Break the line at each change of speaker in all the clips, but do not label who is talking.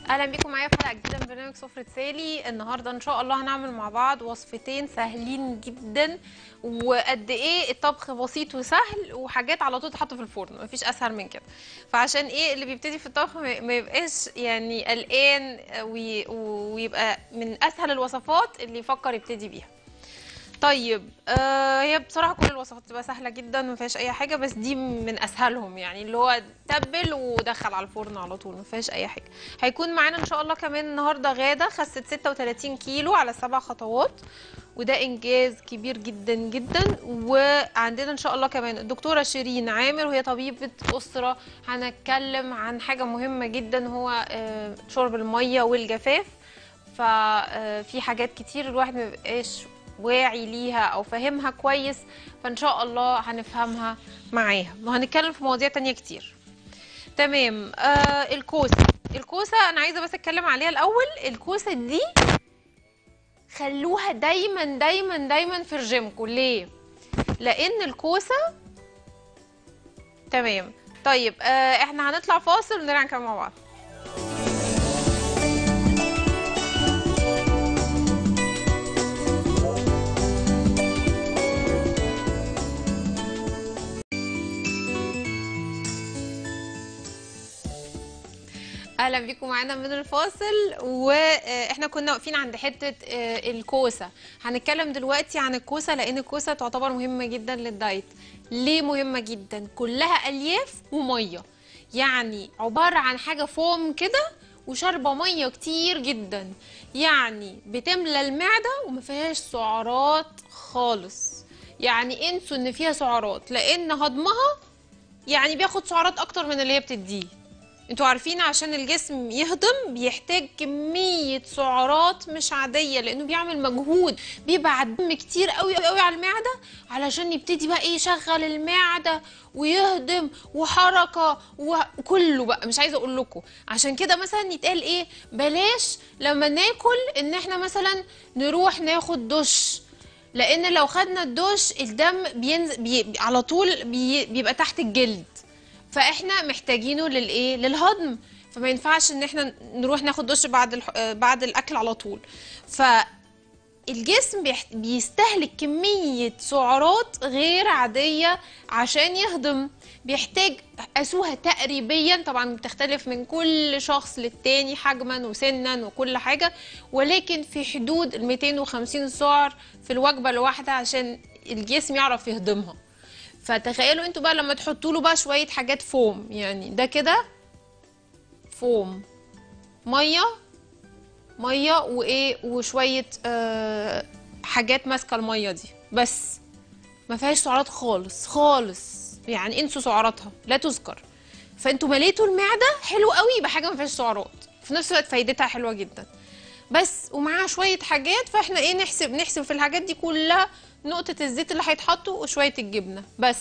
اهلا بيكم معايا في حلقه جديده من برنامج سفره سالي النهارده ان شاء الله هنعمل مع بعض وصفتين سهلين جدا وقد ايه الطبخ بسيط وسهل وحاجات على طول تحط في الفرن مفيش اسهل من كده فعشان ايه اللي بيبتدي في الطبخ ما ما يبقاش يعني قلقان وي- ويبقى من اسهل الوصفات اللي يفكر يبتدي بيها طيب آه هي بصراحه كل الوصفات بتبقى سهله جدا ما فيهاش اي حاجه بس دي من اسهلهم يعني اللي هو تبل ودخل على الفرن على طول ما فيهاش اي حاجه هيكون معانا ان شاء الله كمان النهارده غاده خست 36 كيلو على سبع خطوات وده انجاز كبير جدا جدا وعندنا ان شاء الله كمان الدكتوره شيرين عامر وهي طبيبه اسره هنتكلم عن حاجه مهمه جدا هو آه، شرب الميه والجفاف ففي حاجات كتير الواحد ما بيبقاش واعي ليها او فاهمها كويس فان شاء الله هنفهمها معاها وهنتكلم في مواضيع تانية كتير تمام آه الكوسه الكوسه انا عايزه بس اتكلم عليها الاول الكوسه دي خلوها دايما دايما دايما في رجيمكم ليه لان الكوسه تمام طيب آه احنا هنطلع فاصل ونرجع نكمل مع بعض اهلا بيكم معانا من الفاصل واحنا كنا واقفين عند حته آه، الكوسه هنتكلم دلوقتي عن الكوسه لان الكوسه تعتبر مهمه جدا للدايت ليه مهمه جدا كلها الياف وميه يعني عباره عن حاجه فوم كده وشاربه ميه كتير جدا يعني بتملى المعده وما فيهاش سعرات خالص يعني انسوا ان فيها سعرات لان هضمها يعني بياخد سعرات اكتر من اللي هي بتديه انتوا عارفين عشان الجسم يهضم بيحتاج كمية سعرات مش عادية لانه بيعمل مجهود بيبعت دم كتير قوي قوي قوي على المعدة علشان يبتدي بقى ايه يشغل المعدة ويهضم وحركة وكله بقى مش عايزة اقول لكم عشان كده مثلا يتقال ايه بلاش لما ناكل ان احنا مثلا نروح ناخد دش لان لو خدنا الدش الدم بينزل بي على طول بي بيبقى تحت الجلد فاحنا محتاجينه للايه للهضم فما ينفعش ان احنا نروح ناخد دش بعد الح... آه، بعد الاكل على طول فالجسم بيح... بيستهلك كمية سعرات غير عادية عشان يهضم بيحتاج قاسوها تقريبيا طبعا بتختلف من كل شخص للتاني حجما وسنا وكل حاجة ولكن في حدود ال 250 سعر في الوجبة الواحدة عشان الجسم يعرف يهضمها فتخيلوا انتوا بقى لما تحطوا له بقى شويه حاجات فوم يعني ده كده فوم ميه ميه وايه وشويه آه حاجات ماسكه الميه دي بس ما فيهاش سعرات خالص خالص يعني انسوا سعراتها لا تذكر فانتوا مليتوا المعده حلو قوي بحاجه ما فيهاش سعرات في نفس الوقت فايدتها حلوه جدا بس ومعاها شويه حاجات فاحنا ايه نحسب نحسب في الحاجات دي كلها نقطه الزيت اللي هيتحطوا وشويه الجبنه بس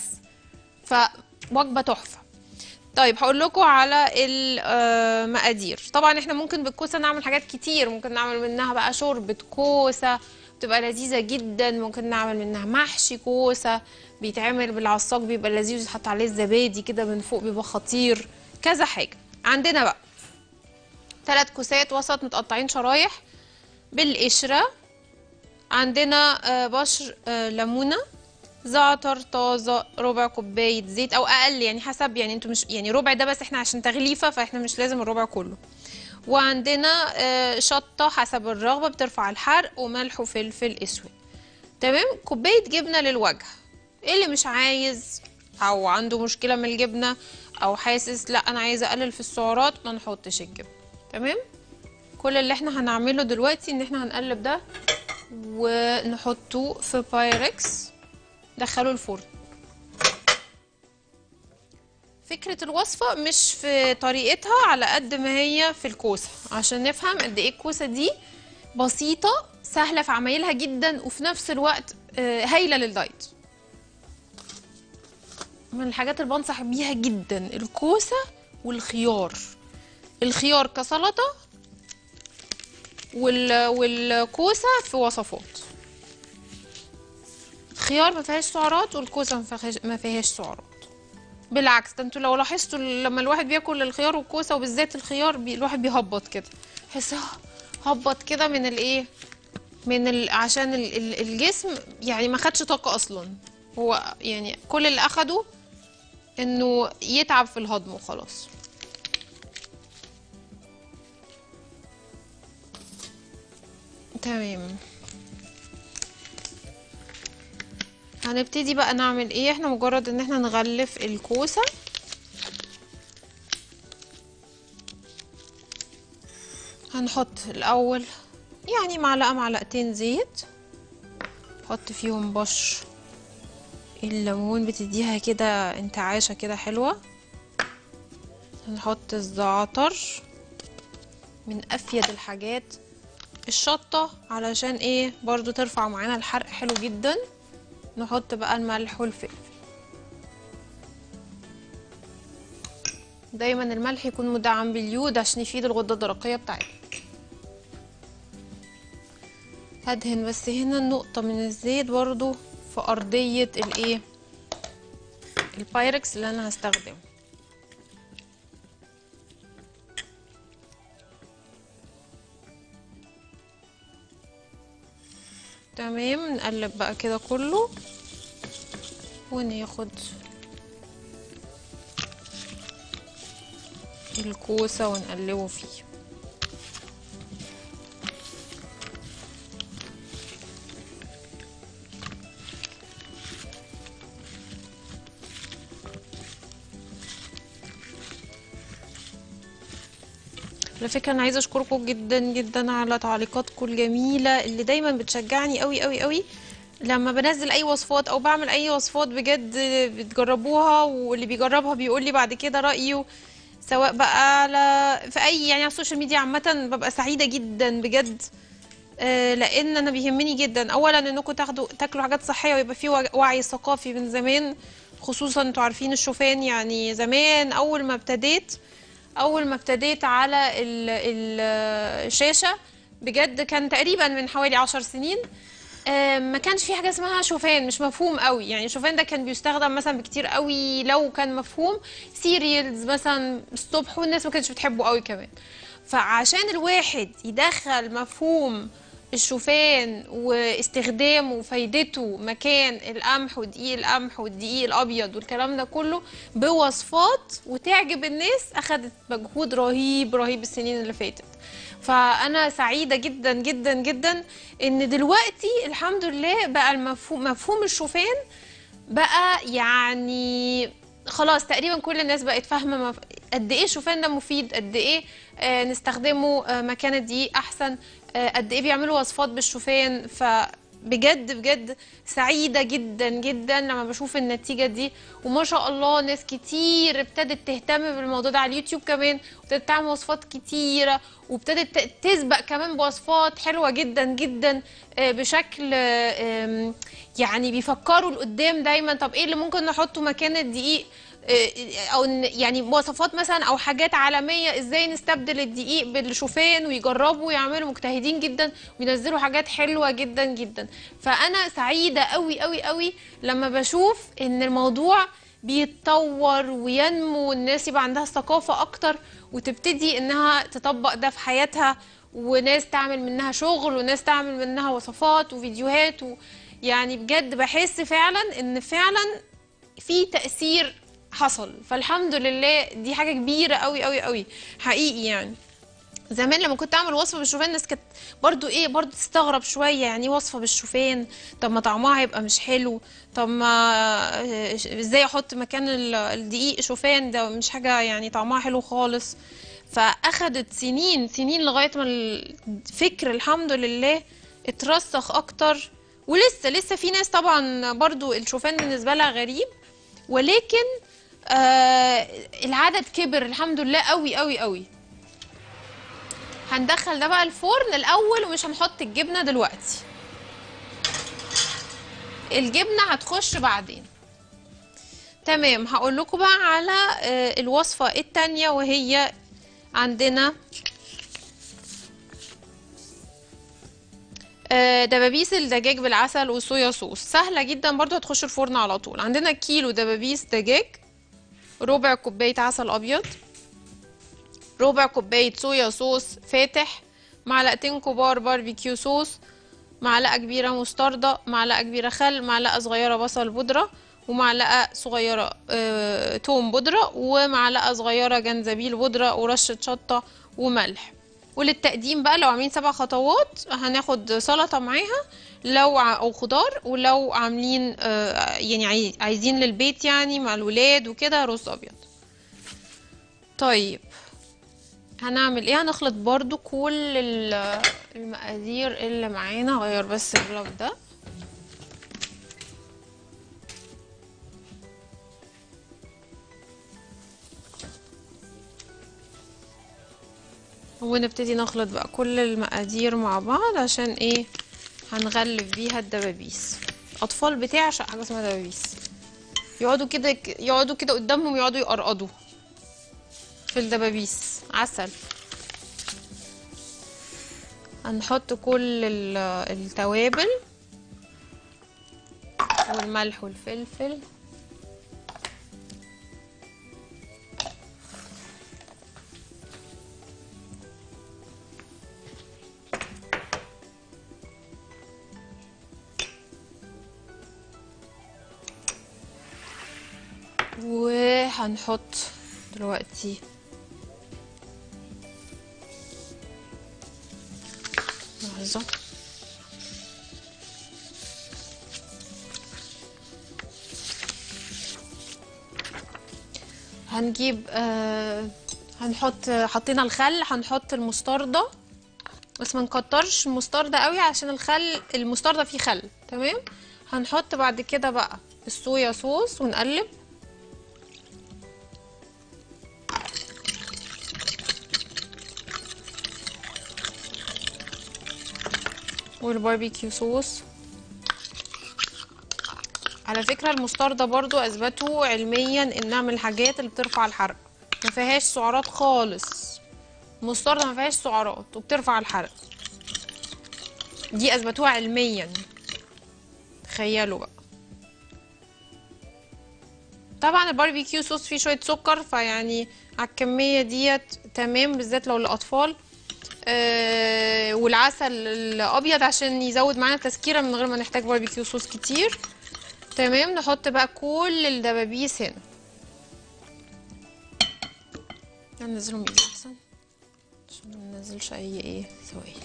فوجبه تحفه طيب هقول لكم على المقادير طبعا احنا ممكن بالكوسه نعمل حاجات كتير ممكن نعمل منها بقى شوربه كوسه بتبقى لذيذه جدا ممكن نعمل منها محشي كوسه بيتعمل بالعصاق بيبقى لذيذ يتحط عليه الزبادي كده من فوق بيبقى خطير كذا حاجه عندنا بقى ثلاث كوسات وسط متقطعين شرايح بالقشره عندنا آه، بشر آه، ليمونه زعتر طازه ربع كوبايه زيت او اقل يعني حسب يعني انتوا مش يعني ربع ده بس احنا عشان تغليفه فاحنا مش لازم الربع كله وعندنا آه، شطه حسب الرغبه بترفع الحرق وملح وفلفل اسود تمام كوبايه جبنه للوجه اللي مش عايز او عنده مشكله من الجبنه او حاسس لا انا عايزه اقلل في السعرات ما نحطش الجبنه تمام كل اللي احنا هنعمله دلوقتي ان احنا هنقلب ده ونحطه في بايركس دخله الفرن فكرة الوصفة مش في طريقتها على قد ما هي في الكوسة عشان نفهم قد ايه الكوسة دي بسيطة سهلة في عمايلها جدا وفي نفس الوقت آه، هايلة للدايت من الحاجات اللي بنصح بيها جدا الكوسة والخيار الخيار كسلطة وال... والكوسة في وصفات الخيار ما فيهاش سعرات والكوسة ما فيهاش ما فيهاش سعرات بالعكس ده انتوا لو لاحظتوا لما الواحد بياكل الخيار والكوسه وبالذات الخيار بي الواحد بيهبط كده يحس آه، هبط كده من الايه من ال... عشان ال... ال- الجسم يعني ما خدش طاقه اصلا هو يعني كل اللي اخده انه يتعب في الهضم وخلاص تمام هنبتدي بقى نعمل ايه احنا مجرد ان احنا نغلف الكوسة هنحط الاول يعني معلقة معلقتين زيت نحط فيهم بشر الليمون بتديها كده انتعاشة كده حلوة هنحط الزعتر من افيد الحاجات الشطة علشان ايه برضو ترفع معانا الحرق حلو جدا نحط بقى الملح والفلفل دايما الملح يكون مدعم باليود عشان يفيد الغدة الدرقية بتاعتنا هدهن بس هنا النقطة من الزيت برضو في أرضية الايه البايركس اللي أنا هستخدمه تمام نقلب بقى كده كله وناخد الكوسة ونقلبه فيه على فكرة أنا عايزة أشكركم جدا جدا على تعليقاتكم الجميلة اللي دايما بتشجعني قوي قوي قوي لما بنزل أي وصفات أو بعمل أي وصفات بجد بتجربوها واللي بيجربها بيقول لي بعد كده رأيه سواء بقى على في أي يعني على السوشيال ميديا عامة ببقى سعيدة جدا بجد آه، لأن أنا بيهمني جدا أولا إنكم تاخدوا تاكلوا حاجات صحية ويبقى في وع- وعي ثقافي من زمان خصوصا انتوا عارفين الشوفان يعني زمان أول ما ابتديت اول ما ابتديت على ال- ال- الشاشه بجد كان تقريبا من حوالي عشر سنين آه، ما كانش في حاجه اسمها شوفان مش مفهوم قوي يعني شوفان ده كان بيستخدم مثلا بكتير قوي لو كان مفهوم سيريالز مثلا الصبح والناس ما كانتش بتحبه قوي كمان فعشان الواحد يدخل مفهوم الشوفان واستخدامه وفايدته مكان القمح ودقيق القمح والدقيق الابيض والكلام ده كله بوصفات وتعجب الناس اخدت مجهود رهيب رهيب السنين اللي فاتت فانا سعيده جدا جدا جدا ان دلوقتي الحمد لله بقى المفهوم مفهوم الشوفان بقى يعني خلاص تقريبا كل الناس بقت فاهمه مف... قد ايه الشوفان ده مفيد قد ايه آه نستخدمه آه مكان الدقيق احسن آه قد ايه بيعملوا وصفات بالشوفان فبجد بجد سعيده جدا جدا لما بشوف النتيجه دي وما شاء الله ناس كتير ابتدت تهتم بالموضوع ده على اليوتيوب كمان وابتدت تعمل وصفات كتيره وابتدت ت- تسبق كمان بوصفات حلوه جدا جدا آه، بشكل آه، آم، يعني بيفكروا لقدام دايما طب ايه اللي ممكن نحطه مكان الدقيق آه، او ن- يعني وصفات مثلا او حاجات عالميه ازاي نستبدل الدقيق بالشوفان ويجربوا ويعملوا مجتهدين جدا وينزلوا حاجات حلوه جدا جدا فانا سعيده قوي قوي قوي لما بشوف ان الموضوع بيتطور وينمو والناس يبقى عندها ثقافه اكتر وتبتدي انها تطبق ده في حياتها وناس تعمل منها شغل وناس تعمل منها وصفات وفيديوهات و يعني بجد بحس فعلا ان فعلا في تأثير حصل فالحمد لله دي حاجة كبيرة قوي قوي قوي حقيقي يعني زمان لما كنت اعمل وصفه بالشوفان الناس كانت برضو ايه برضو تستغرب شويه يعني إيه وصفه بالشوفان طب ما طعمها هيبقى مش حلو طب ما آه، ازاي احط مكان ال- الدقيق شوفان ده مش حاجه يعني طعمها حلو خالص فاخدت سنين سنين لغايه ما الفكر الحمد لله اترسخ اكتر ولسه لسه في ناس طبعا برضو الشوفان بالنسبه لها غريب ولكن آه العدد كبر الحمد لله قوي قوي قوي هندخل ده بقى الفرن الاول ومش هنحط الجبنه دلوقتي الجبنه هتخش بعدين تمام هقول لكم بقى على آه، الوصفه التانية وهي عندنا آه، دبابيس الدجاج بالعسل والصويا صوص سهله جدا برضو هتخش الفرن على طول عندنا كيلو دبابيس دجاج ربع كوباية عسل ابيض ربع كوباية صويا صوص فاتح معلقتين كبار باربيكيو صوص معلقة كبيرة مستردة معلقة كبيرة خل معلقة صغيرة بصل بودرة ومعلقة صغيرة آه، توم بودرة ومعلقة صغيرة جنزبيل بودرة ورشة شطة وملح وللتقديم بقى لو عاملين سبع خطوات هناخد سلطة معاها لو ع- او خضار ولو عاملين آه، يعني عاي- عايزين للبيت يعني مع الولاد وكده رز ابيض طيب هنعمل ايه هنخلط برضو كل ال- المقادير اللي معانا غير بس الجلاب ده ونبتدي نخلط بقى كل المقادير مع بعض عشان ايه هنغلف بيها الدبابيس اطفال بتعشق حاجه اسمها دبابيس يقعدوا كده يقعدوا كده قدامهم يقعدوا يقرقضوا في الدبابيس عسل هنحط كل ال- التوابل والملح والفلفل وهنحط دلوقتي لحظة هنجيب آه هنحط حطينا الخل هنحط المستردة بس ما نكترش المستردة قوي عشان الخل المستردة فيه خل تمام هنحط بعد كده بقى الصويا صوص ونقلب والباربيكيو صوص على فكرة المستردة برضو اثبتوا علميا انها من الحاجات اللي بترفع الحرق ما فيهاش سعرات خالص المستردة ما فيهاش سعرات وبترفع الحرق دي اثبتوها علميا تخيلوا بقى طبعا الباربيكيو صوص فيه شوية سكر فيعني على الكمية ديت تمام بالذات لو للأطفال آه والعسل الأبيض عشان يزود معانا تسكيرة من غير ما نحتاج باربيكيو صوص كتير تمام نحط بقى كل الدبابيس هنا هننزلهم ايدي احسن عشان ما ننزلش اي ايه سوائل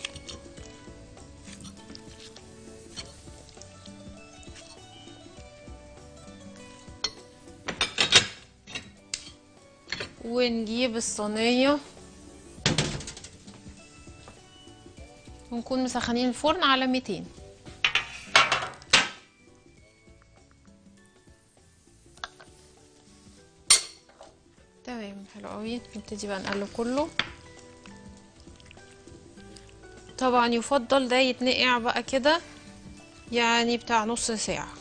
ونجيب الصينية ونكون مسخنين الفرن على 200 تمام حلو قوي نبتدي بقى نقلب كله طبعا يفضل ده يتنقع بقى كده يعني بتاع نص ساعة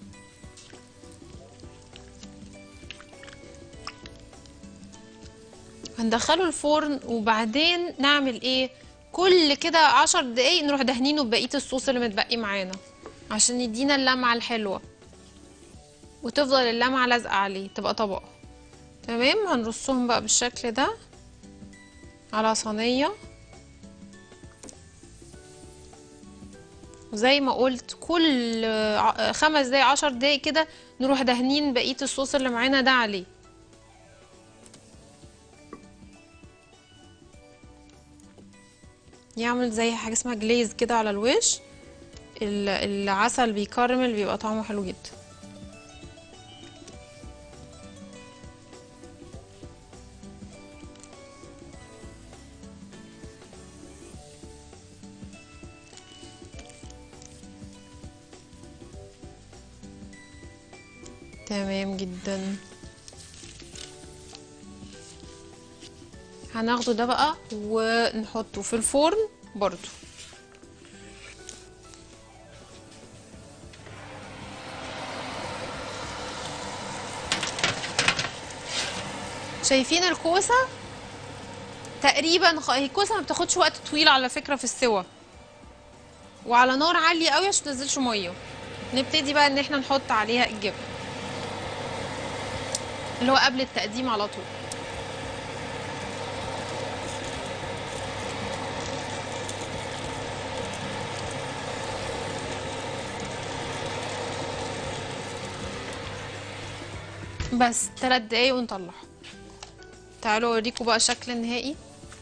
هندخله الفرن وبعدين نعمل ايه كل كده عشر دقايق نروح دهنينه ببقية الصوص اللي متبقي معانا عشان يدينا اللمعة الحلوة وتفضل اللمعة لازقة عليه تبقى طبقة تمام هنرصهم بقى بالشكل ده على صينية زي ما قلت كل ع- خمس دقايق عشر دقايق كده نروح دهنين بقية الصوص اللي معانا ده عليه يعمل زي حاجة اسمها جليز كده على الوش ال- العسل بيكرمل بيبقى طعمه حلو جدا تمام جدا هناخده ده بقى ونحطه في الفرن برضو شايفين الكوسة تقريبا خ- هي الكوسة ما بتاخدش وقت طويل على فكرة في السوا وعلى نار عالية قوي عشان متنزلش مية نبتدي بقى ان احنا نحط عليها الجبن اللي هو قبل التقديم على طول بس ثلاث دقايق ونطلع تعالوا اوريكم بقى الشكل النهائي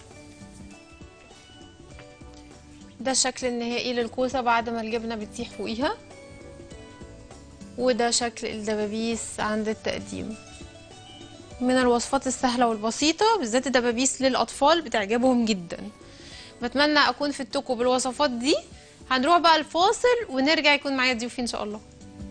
ده الشكل النهائي للكوسة بعد ما الجبنة بتسيح فوقيها وده شكل الدبابيس عند التقديم من الوصفات السهلة والبسيطة بالذات الدبابيس للأطفال بتعجبهم جدا بتمنى أكون فدتكم بالوصفات دي هنروح بقى الفاصل ونرجع يكون معايا ضيوفي إن شاء الله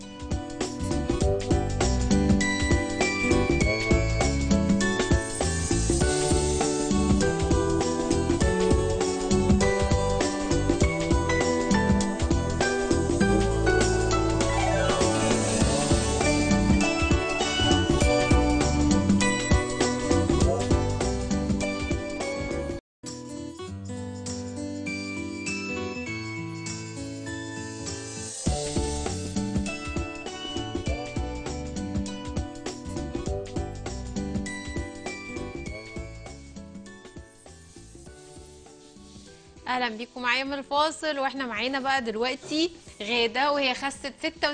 اهلا بيكم معايا من الفاصل واحنا معانا بقى دلوقتي غاده وهي خست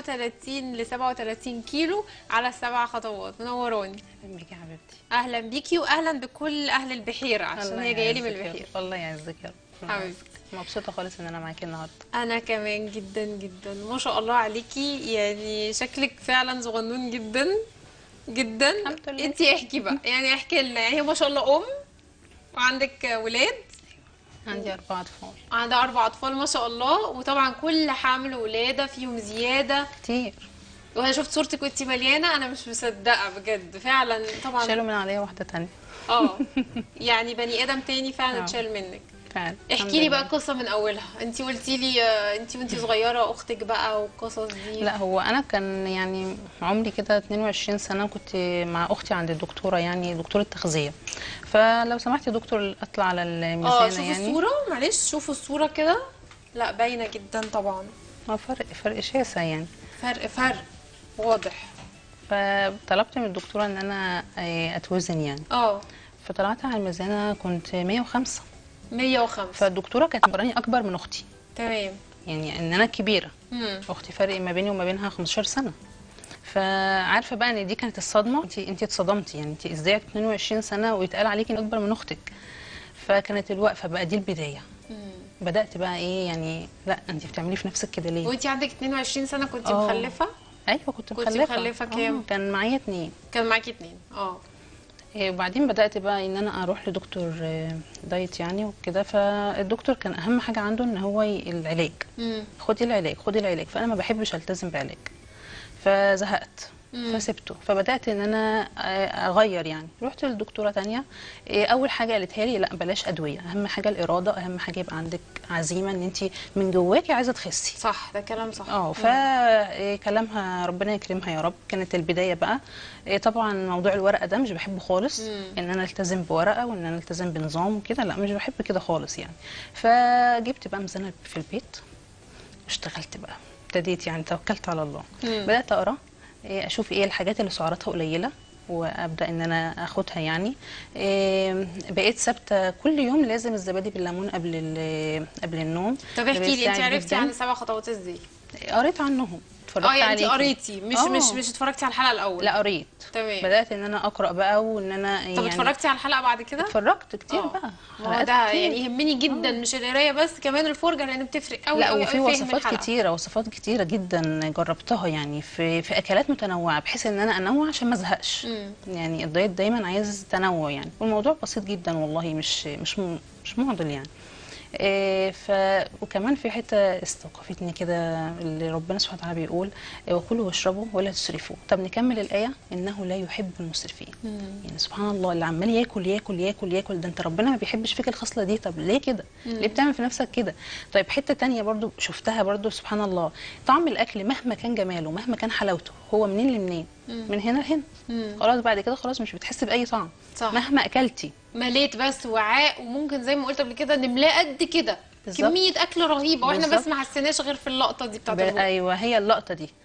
36 ل 37 كيلو على السبع خطوات منوراني
اهلا بيكي يا حبيبتي
اهلا بيكي واهلا بكل اهل البحيره عشان
الله
هي جايه لي من
يعزك يا
البحيره
رب. الله يعزك يا رب الله
حبيبتي.
يعزك. مبسوطه خالص ان انا معاكي النهارده
انا كمان جدا جدا ما شاء الله عليكي يعني شكلك فعلا صغنون جدا جدا
الحمد لله.
انتي احكي بقى يعني احكي لنا يعني هي ما شاء الله ام وعندك ولاد
عندي اربع اطفال
عندها اربع اطفال ما شاء الله وطبعا كل حمل ولاده فيهم زياده
كتير
وانا شفت صورتك وانت مليانه انا مش مصدقه بجد فعلا طبعا
شالوا من عليا واحده تانية
اه يعني بني ادم تاني فعلا
آه.
اتشال منك
فعلا الحمد
احكي لي بقى
لله.
القصه من اولها انت قلتي لي انت وانت صغيره اختك بقى والقصص دي
لا هو انا كان يعني عمري كده 22 سنه كنت مع اختي عند الدكتوره يعني دكتوره تغذيه فلو سمحتي يا دكتور اطلع على
اه
الميزانه
شوفوا
يعني
الصوره معلش شوفوا الصوره كده لا باينه جدا طبعا
اه فرق فرق شاسع يعني
فرق فرق واضح
فطلبت من الدكتوره ان انا آه، اتوزن يعني
اه
فطلعت على الميزانه كنت 105
105
فالدكتوره كانت مقراني اكبر من اختي
تمام
يعني ان انا الكبيره
امم
اختي فرق ما بيني وما بينها 15 سنه فعارفه بقى ان دي كانت الصدمه انت انت اتصدمتي يعني انت ازاي 22 سنه ويتقال عليكي انك اكبر من اختك فكانت الوقفه بقى دي البدايه بدات بقى ايه يعني لا انت بتعملي في نفسك كده ليه
وانت عندك 22 سنه كنت
آه.
مخلفه
ايوه كنت
كنت
مخلفه
مخلفة
آه،
كام؟
كان معايا اتنين
كان معاكي اتنين اه
إيه، وبعدين بدات بقى ان انا اروح لدكتور آه، دايت يعني وكده فالدكتور كان اهم حاجه عنده ان هو ي- العلاج
امم
خدي العلاج خدي العلاج فانا ما بحبش التزم بعلاج فزهقت
مم.
فسبته فبدات ان انا آه، اغير يعني رحت لدكتوره تانية إيه، اول حاجه قالتها لي لا بلاش ادويه اهم حاجه الاراده اهم حاجه يبقى عندك عزيمه ان انت من جواكي عايزه تخسي
صح ده كلام صح
اه فكلامها ربنا يكرمها يا رب كانت البدايه بقى إيه، طبعا موضوع الورقه ده مش بحبه خالص
مم.
ان انا التزم بورقه وان انا التزم بنظام وكده لا مش بحب كده خالص يعني فجبت بقى ميزانه في البيت واشتغلت بقى ابتديت يعني توكلت على الله
مم.
بدات اقرا إيه، اشوف ايه الحاجات اللي سعراتها قليله وابدا ان انا اخدها يعني إيه، بقيت ثابته كل يوم لازم الزبادي بالليمون قبل ال- قبل النوم
طب
ده
احكي لي انت
بيساعد
عرفتي
جداً.
عن السبع خطوات ازاي
قريت عنهم اتفرجت
اه يعني انت
عليهم.
قريتي مش
آه.
مش مش اتفرجتي على الحلقه الاول
لا قريت
تمام
بدات ان انا اقرا بقى وان انا
طب
يعني
اتفرجتي على الحلقه بعد كده
اتفرجت كتير
آه.
بقى
ما هو
حلقات
ده
كتير.
يعني يهمني جدا مش القرايه بس كمان الفرجه لان بتفرق قوي
لا
قوي
وفي
قوي فهم
وصفات
الحلقة.
كتيره وصفات كتيره جدا جربتها يعني في في اكلات متنوعه بحيث ان انا انوع عشان ما ازهقش
مم.
يعني الدايت دايما عايز تنوع يعني والموضوع بسيط جدا والله مش مش م- مش معضل يعني إيه ف وكمان في حته استوقفتني كده اللي ربنا سبحانه وتعالى بيقول إيه، وكلوا واشربوا ولا تسرفوا طب نكمل الايه انه لا يحب المسرفين
مم.
يعني سبحان الله اللي عمال ياكل ياكل ياكل ياكل ده انت ربنا ما بيحبش فيك الخصله دي طب ليه كده ليه بتعمل في نفسك كده طيب حته تانية برضو شفتها برضو سبحان الله طعم الاكل مهما كان جماله مهما كان حلاوته هو منين لمنين من هنا لهنا
مم.
خلاص بعد كده خلاص مش بتحس باي طعم
صح.
مهما اكلتي
مليت بس وعاء وممكن زي ما قلت قبل كده نملاه قد كده
بالظبط.
كميه اكل رهيبه واحنا بس
بالظبط.
ما حسيناش غير في اللقطه دي بتاعت
ب-
البق
ايوه هي اللقطه دي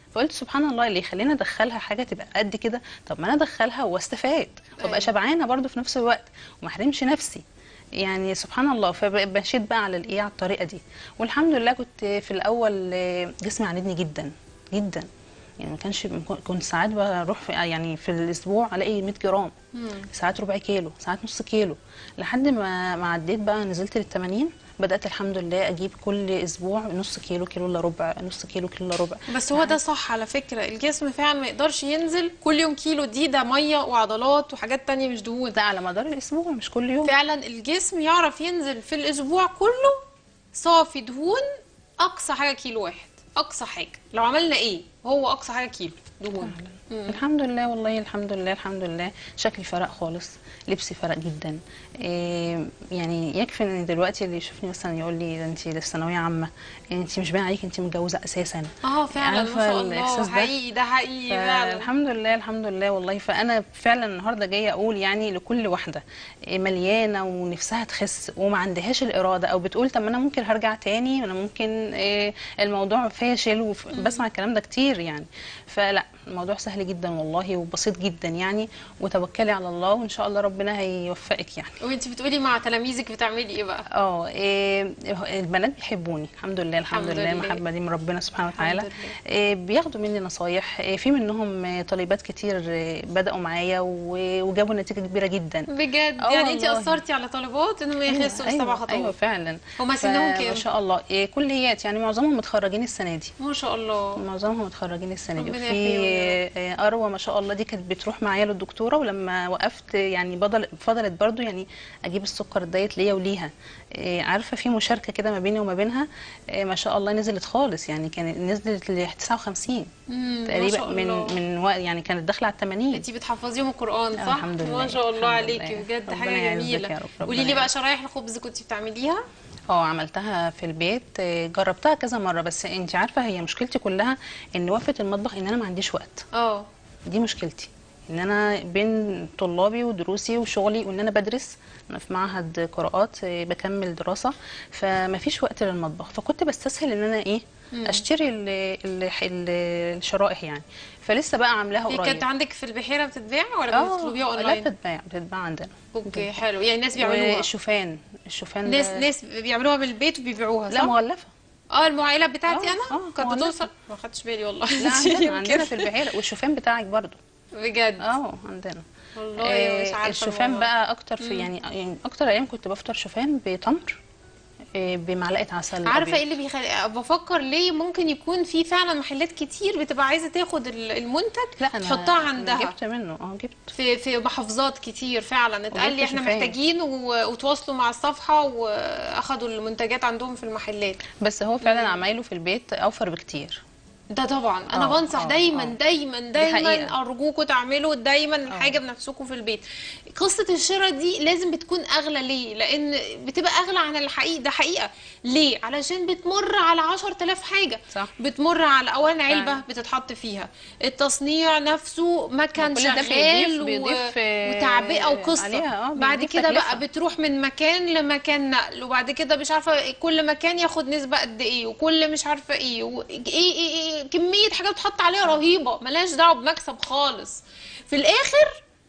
فقلت سبحان الله اللي يخليني ادخلها حاجه تبقى قد كده طب ما انا ادخلها واستفاد
أيوة.
وابقى شبعانه برضو في نفس الوقت وما احرمش نفسي يعني سبحان الله فمشيت بقى على الايه على الطريقه دي والحمد لله كنت في الاول آه، جسمي عاندني جدا جدا يعني ما كانش كنت ساعات بروح في يعني في الاسبوع الاقي 100 جرام ساعات ربع كيلو ساعات نص كيلو لحد ما ما عديت بقى نزلت لل 80 بدات الحمد لله اجيب كل اسبوع نص كيلو كيلو الا ربع نص كيلو كيلو الا ربع
بس هو ده صح على فكرة الجسم فعلا ما يقدرش ينزل كل يوم كيلو دي ده مية وعضلات وحاجات تانية مش دهون
ده على مدار الاسبوع مش كل يوم
فعلا الجسم يعرف ينزل في الاسبوع كله صافي دهون اقصى حاجة كيلو واحد اقصى حاجة لو عملنا ايه هو اقصى حاجة كيلو دهون
الحمد لله والله الحمد لله الحمد لله شكلي فرق خالص لبسي فرق جدا إيه يعني يكفي ان دلوقتي اللي يشوفني مثلا يقول لي ده انت لسه ثانويه عامه انت مش باين عليك انت متجوزه اساسا
اه فعلا ما
عارفة
شاء الله
الإحساس ده؟
حقيقي ده حقيقي فعلا
الحمد لله الحمد لله والله فانا فعلا النهارده جايه اقول يعني لكل واحده إيه، مليانه ونفسها تخس وما عندهاش الاراده او بتقول طب ما انا ممكن هرجع تاني انا ممكن إيه، الموضوع فاشل وف- بسمع الكلام ده كتير يعني فلا الموضوع سهل جدا والله وبسيط جدا يعني وتوكلي على الله وان شاء الله ربنا هيوفقك يعني
وانت بتقولي مع تلاميذك بتعملي ايه بقى
اه إيه، البنات بيحبوني الحمد لله الحمد,
الحمد
لله
لله.
المحبه دي من ربنا سبحانه وتعالى
الحمد لله.
إيه، بياخدوا مني نصايح إيه، في منهم آه، طالبات كتير آه، بداوا معايا و- وجابوا نتيجه كبيره جدا
بجد
آه
يعني انت
والله.
اثرتي على طالبات انهم يخسوا في سبع
ايوه,
خطوات
أيوة فعلا
هما سنهم
ف-
كام؟
ما شاء الله إيه، كليات يعني معظمهم متخرجين السنه دي
ما شاء الله
معظمهم متخرجين السنه دي
ربنا
وفي
يحييهم
آه، اروى ما شاء الله دي كانت بتروح معايا للدكتوره ولما وقفت يعني بدل فضلت برضو يعني اجيب السكر دايت ليا وليها آه، عارفه في مشاركه كده ما بيني وما بينها آه، ما شاء الله نزلت خالص يعني كانت نزلت ل 59
مم، ما
تقريبا
شاء
من
الله.
من وقت يعني كانت داخله على 80
انت بتحفظيهم القران
آه،
صح
الحمد لله،
ما شاء الله
الحمد
عليكي
لله.
بجد
ربنا
حاجه
يعزك
جميله
يا رب، ربنا
قولي لي بقى
يعزك.
شرايح الخبز كنت بتعمليها
اه عملتها في البيت آه، جربتها كذا مره بس انت عارفه هي مشكلتي كلها ان وقفه المطبخ ان انا ما عنديش وقت
اه
دي مشكلتي ان انا بين طلابي ودروسي وشغلي وان انا بدرس انا في معهد قراءات آه، بكمل دراسه فما فيش وقت للمطبخ فكنت بستسهل ان انا ايه اشتري ال ال ال الشرائح يعني فلسه بقى عاملاها
هي
قريب
كانت عندك في البحيره بتتباع ولا
اه
بتطلبيها
لا
اونلاين
بتتباع بتتباع عندنا
اوكي حلو يعني الناس بيعملوها
والشوفان الشوفان
ناس
ده-
ناس بيعملوها من البيت وبيبيعوها
لا
صح
مغلفه
اه المعايلات بتاعتي
آه،
انا
آه،
كانت
مغلفة.
بتوصل ما خدتش بالي والله
لا عندنا
يمكن.
عندنا في البحيره والشوفان بتاعك برضو
بجد
اه عندنا
والله
آه،
مش عارفه
الشوفان
الموضوع.
بقى اكتر في يعني يعني اكتر ايام كنت بفطر شوفان بتمر آه، بمعلقه عسل
عارفه
أبيض.
ايه اللي بيخلي بفكر ليه ممكن يكون في فعلا محلات كتير بتبقى عايزه تاخد ال- المنتج
لا انا
تحطها
أنا
عندها
جبت منه اه جبت
في في محافظات كتير فعلا اتقال لي
وجبت
احنا
شوفان.
محتاجين و- وتواصلوا مع الصفحه واخدوا المنتجات عندهم في المحلات
بس هو فعلا عمايله في البيت اوفر بكتير
ده طبعا انا
آه،
بنصح
آه،
دايما
آه.
دايما دايما
حقيقة.
ارجوكوا تعملوا دايما الحاجه بنفسكم في البيت قصه الشراء دي لازم بتكون اغلى ليه لان بتبقى اغلى عن الحقيقي ده حقيقه ليه علشان بتمر على 10000 حاجه
صح.
بتمر على اولا علبه
فعلا.
بتتحط فيها التصنيع نفسه مكان
وكل ده
شغال
بيضيف- بيضيف، آه،
وتعبئه وقصه
عليها، آه،
بعد
بيضيف
كده بقى
تكلفة.
بتروح من مكان لمكان نقل وبعد كده مش عارفه كل مكان ياخد نسبه قد ايه وكل مش عارفه ايه و... ايه ايه ايه كميه حاجات بتحط عليها رهيبه ملهاش دعوه بمكسب خالص في الاخر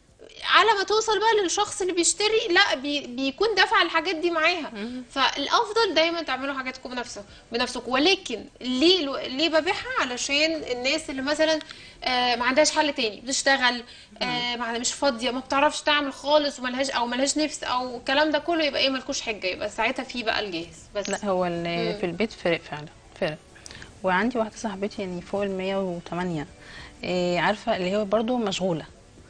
على ما توصل بقى للشخص اللي بيشتري لا بي بيكون دافع الحاجات دي معاها فالافضل دايما تعملوا حاجاتكم بنفسك بنفسكم ولكن ليه ليه ببيعها علشان الناس اللي مثلا آه ما عندهاش حل تاني بتشتغل آه ما عندها- مش فاضيه ما بتعرفش تعمل خالص وملهاش او ملهاش نفس او الكلام ده كله يبقى ايه ملكوش حجه يبقى ساعتها في بقى الجاهز بس
لا هو ال- في البيت فرق فعلا فرق وعندي واحده صاحبتي يعني فوق ال 108 إيه عارفه اللي هو برضو مشغوله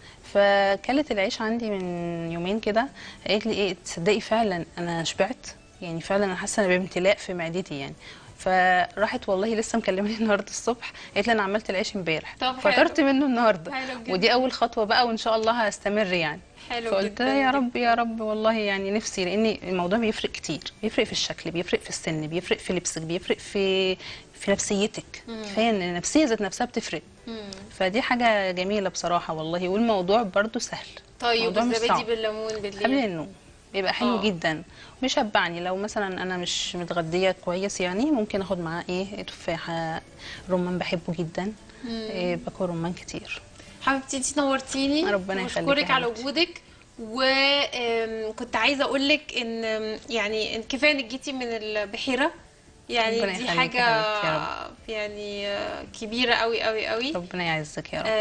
فكلت العيش عندي من يومين كده قالت لي ايه تصدقي فعلا انا شبعت يعني فعلا انا حاسه انا بامتلاء في معدتي يعني فراحت والله لسه مكلماني النهارده الصبح قالت لي انا عملت العيش امبارح
طب حلو.
فطرت منه النهارده
حلو جدا.
ودي اول خطوه بقى وان شاء الله هستمر يعني
حلو
فقلت
جدا
لها يا
جدا.
رب يا رب والله يعني نفسي لان الموضوع بيفرق كتير بيفرق في الشكل بيفرق في السن بيفرق في لبسك بيفرق في في نفسيتك كفايه ان النفسيه ذات نفسها بتفرق فدي حاجه جميله بصراحه والله والموضوع برضو سهل
طيب
الموضوع مش
الزبادي
صعب.
بالليمون
قبل
بالليل
النوم بيبقى حلو
آه.
جدا بيشبعني لو مثلا انا مش متغديه كويس يعني ممكن اخد معاه ايه تفاحه رمان بحبه جدا إيه باكل رمان كتير
حبيبتي انتي نورتيني
ربنا يخليكي
واشكرك
يا
على
حبيبتي.
وجودك وكنت عايزه اقول لك ان آم، يعني إن كفايه انك جيتي من البحيره يعني
ربنا
دي
يخليكي
حاجه
يا حبيبتي يا
يعني آه، كبيره قوي قوي قوي
ربنا يعزك يا رب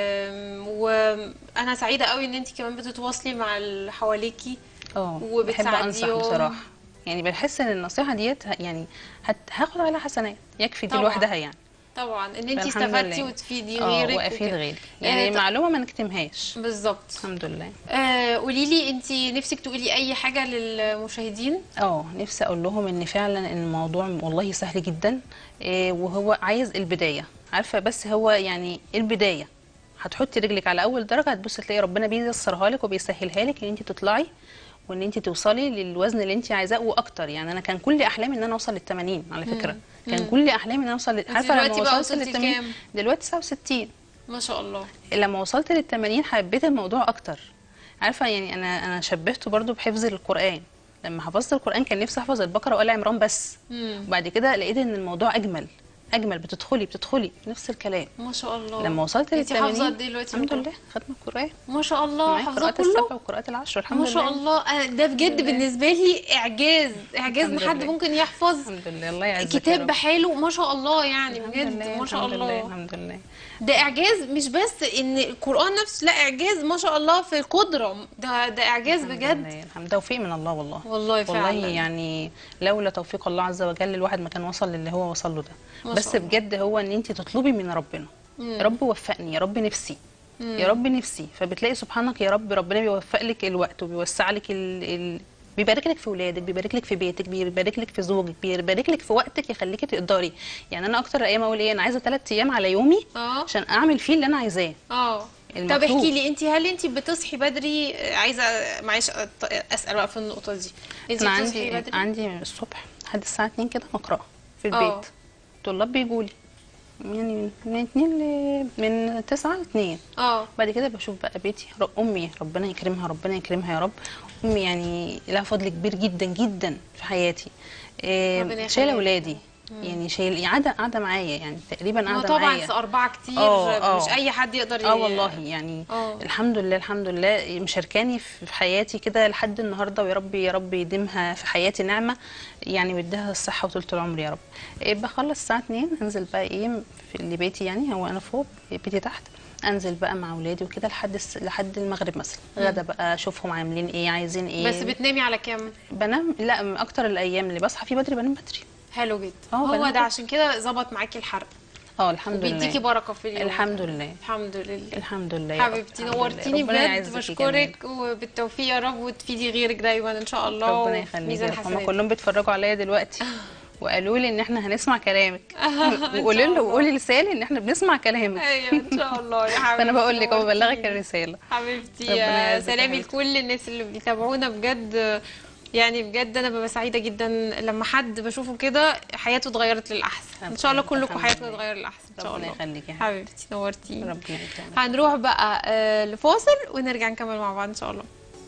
آم، وانا سعيده قوي ان انت كمان بتتواصلي مع اللي حواليكي
اه بحب انصح
وبتساعديهم.
بصراحه يعني بحس ان النصيحه ديت ه- يعني هت... هاخد عليها حسنات يكفي دي
طبعا.
لوحدها يعني
طبعا ان انت
فالحمد
استفدتي
لله.
وتفيدي
اه
غيرك
وافيد
وكده.
غيري يعني
آه، ط-
معلومه ما نكتمهاش
بالظبط
الحمد لله
آه قولي لي انت نفسك تقولي اي حاجه للمشاهدين
اه نفسي اقول لهم ان فعلا إن الموضوع والله سهل جدا إيه وهو عايز البدايه عارفه بس هو يعني البدايه هتحطي رجلك على اول درجه هتبص تلاقي ربنا بييسرها لك وبيسهلها لك ان انت تطلعي وان انت توصلي للوزن اللي انت عايزاه واكتر يعني انا كان كل احلامي ان انا اوصل لل 80 على فكره كان كل احلامي ان انا اوصل لل- عارفه
دلوقتي
لما
بقى
وصلت
وصلتي
لل 80
لكام؟
دلوقتي 69
ما شاء الله
لما وصلت لل 80 حبيت الموضوع اكتر عارفه يعني انا انا شبهته برضو بحفظ القران لما حفظت القران كان نفسي احفظ البقره وال عمران بس
مم.
وبعد كده لقيت ان الموضوع اجمل اجمل بتدخلي بتدخلي نفس الكلام
ما شاء الله
لما وصلت لل
انت حافظه
80
قد ايه دلوقتي
الحمد
القرآن؟
لله ختم القران
ما شاء الله
معايا
حافظاه
قراءات
كله
السبع وقراءات العشر الحمد
ما
لله
شاء الله أنا ده بجد
لله.
بالنسبه لي اعجاز اعجاز ان
الحمد
حد
لله.
ممكن يحفظ
الحمد لله الله يعزك يا
كتاب
رب.
بحاله ما شاء الله يعني
الحمد
بجد
لله،
ما شاء
الحمد لله
الله
الحمد لله
ده اعجاز مش بس ان القران نفسه لا اعجاز ما شاء الله في القدره ده ده اعجاز
الحمد
بجد
لله، الحمد توفيق من الله والله
والله فعلا
والله يعني لولا توفيق الله عز وجل الواحد ما كان وصل للي هو وصل له ده
ما
بس
شاء الله.
بجد هو ان انت تطلبي من ربنا يا رب وفقني يا رب نفسي يا رب نفسي فبتلاقي سبحانك يا رب ربنا بيوفق لك الوقت وبيوسع لك ال... ال... بيبارك لك في ولادك بيبارك لك في بيتك بيبارك لك في زوجك بيبارك لك في وقتك يخليكي تقدري يعني انا اكتر ايام اقول ايه انا عايزه ثلاث ايام على يومي
اه
عشان اعمل فيه اللي انا عايزاه
اه طب
المطلوب.
احكي لي انت هل انت بتصحي بدري عايزه معلش أط- اسال بقى في النقطه دي انت
انا
بتصحي
عندي
بدري
عندي من الصبح لحد الساعه 2 كده مقرأة في
آه.
البيت طلاب بيجوا لي يعني من- من 2 ل من 9 ل 2
اه
بعد كده بشوف بقى بيتي ر- امي ربنا يكرمها ربنا يكرمها يا رب امي يعني لها فضل كبير جدا جدا في حياتي إيه،
ربنا
شايله
يخليها.
اولادي يعني شايل قاعده قاعده معايا يعني تقريبا
ما
قاعده
طبعا
معايا
أربعة كتير
آه، آه.
مش أي حد يقدر
اه
ي-
والله يعني
آه.
الحمد لله الحمد لله مشاركاني في في حياتي كده لحد النهارده ويا رب يا رب يديمها في حياتي نعمه يعني ويديها الصحه وطولة العمر يا رب إيه بخلص الساعه 2 انزل بقى ايه في اللي بيتي يعني هو انا فوق بيتي تحت انزل بقى مع اولادي وكده لحد الس... لحد المغرب مثلا غدا بقى اشوفهم عاملين ايه عايزين ايه
بس بتنامي على كام؟
بنام لا من اكتر الايام اللي بصحى فيه بدري بنام بدري
حلو جدا
آه،
هو
بنام
ده عشان كده ظبط معاكي الحرق
اه الحمد لله
وبيديكي بركة في اليوم
الحمد لله
الحمد لله
الحمد لله يا رب.
حبيبتي
الحمد لله.
نورتيني
ربنا
بجد
يعزك يا جميل.
بشكرك وبالتوفيق يا رب وتفيدي غيرك دايما ان شاء الله
ربنا
وفي
يخليك
ميزان
يا رب. هما
حسناتك.
كلهم بيتفرجوا عليا دلوقتي وقالوا لي ان احنا هنسمع كلامك
إن
وقولي
شاء
له
الله.
قولي لسالي ان احنا بنسمع كلامك
ايوه ان شاء الله يا حبيبتي
فانا بقول لك وببلغك
نورتيني.
الرساله
حبيبتي
ربنا
يا
يعزك يا
سلامي
حبيبتي.
لكل الناس اللي بيتابعونا بجد يعني بجد انا ببقى سعيده جدا لما حد بشوفه كده حياته اتغيرت للاحسن ان شاء الله
ربنا
كلكم
الحمد
حياتكم
لله.
تتغير للاحسن ان شاء
ربنا
الله
يخليك يا حبيبتي.
حبيبتي نورتيني
ربنا يكرمك
هنروح بقى آه، لفاصل ونرجع نكمل مع بعض ان شاء الله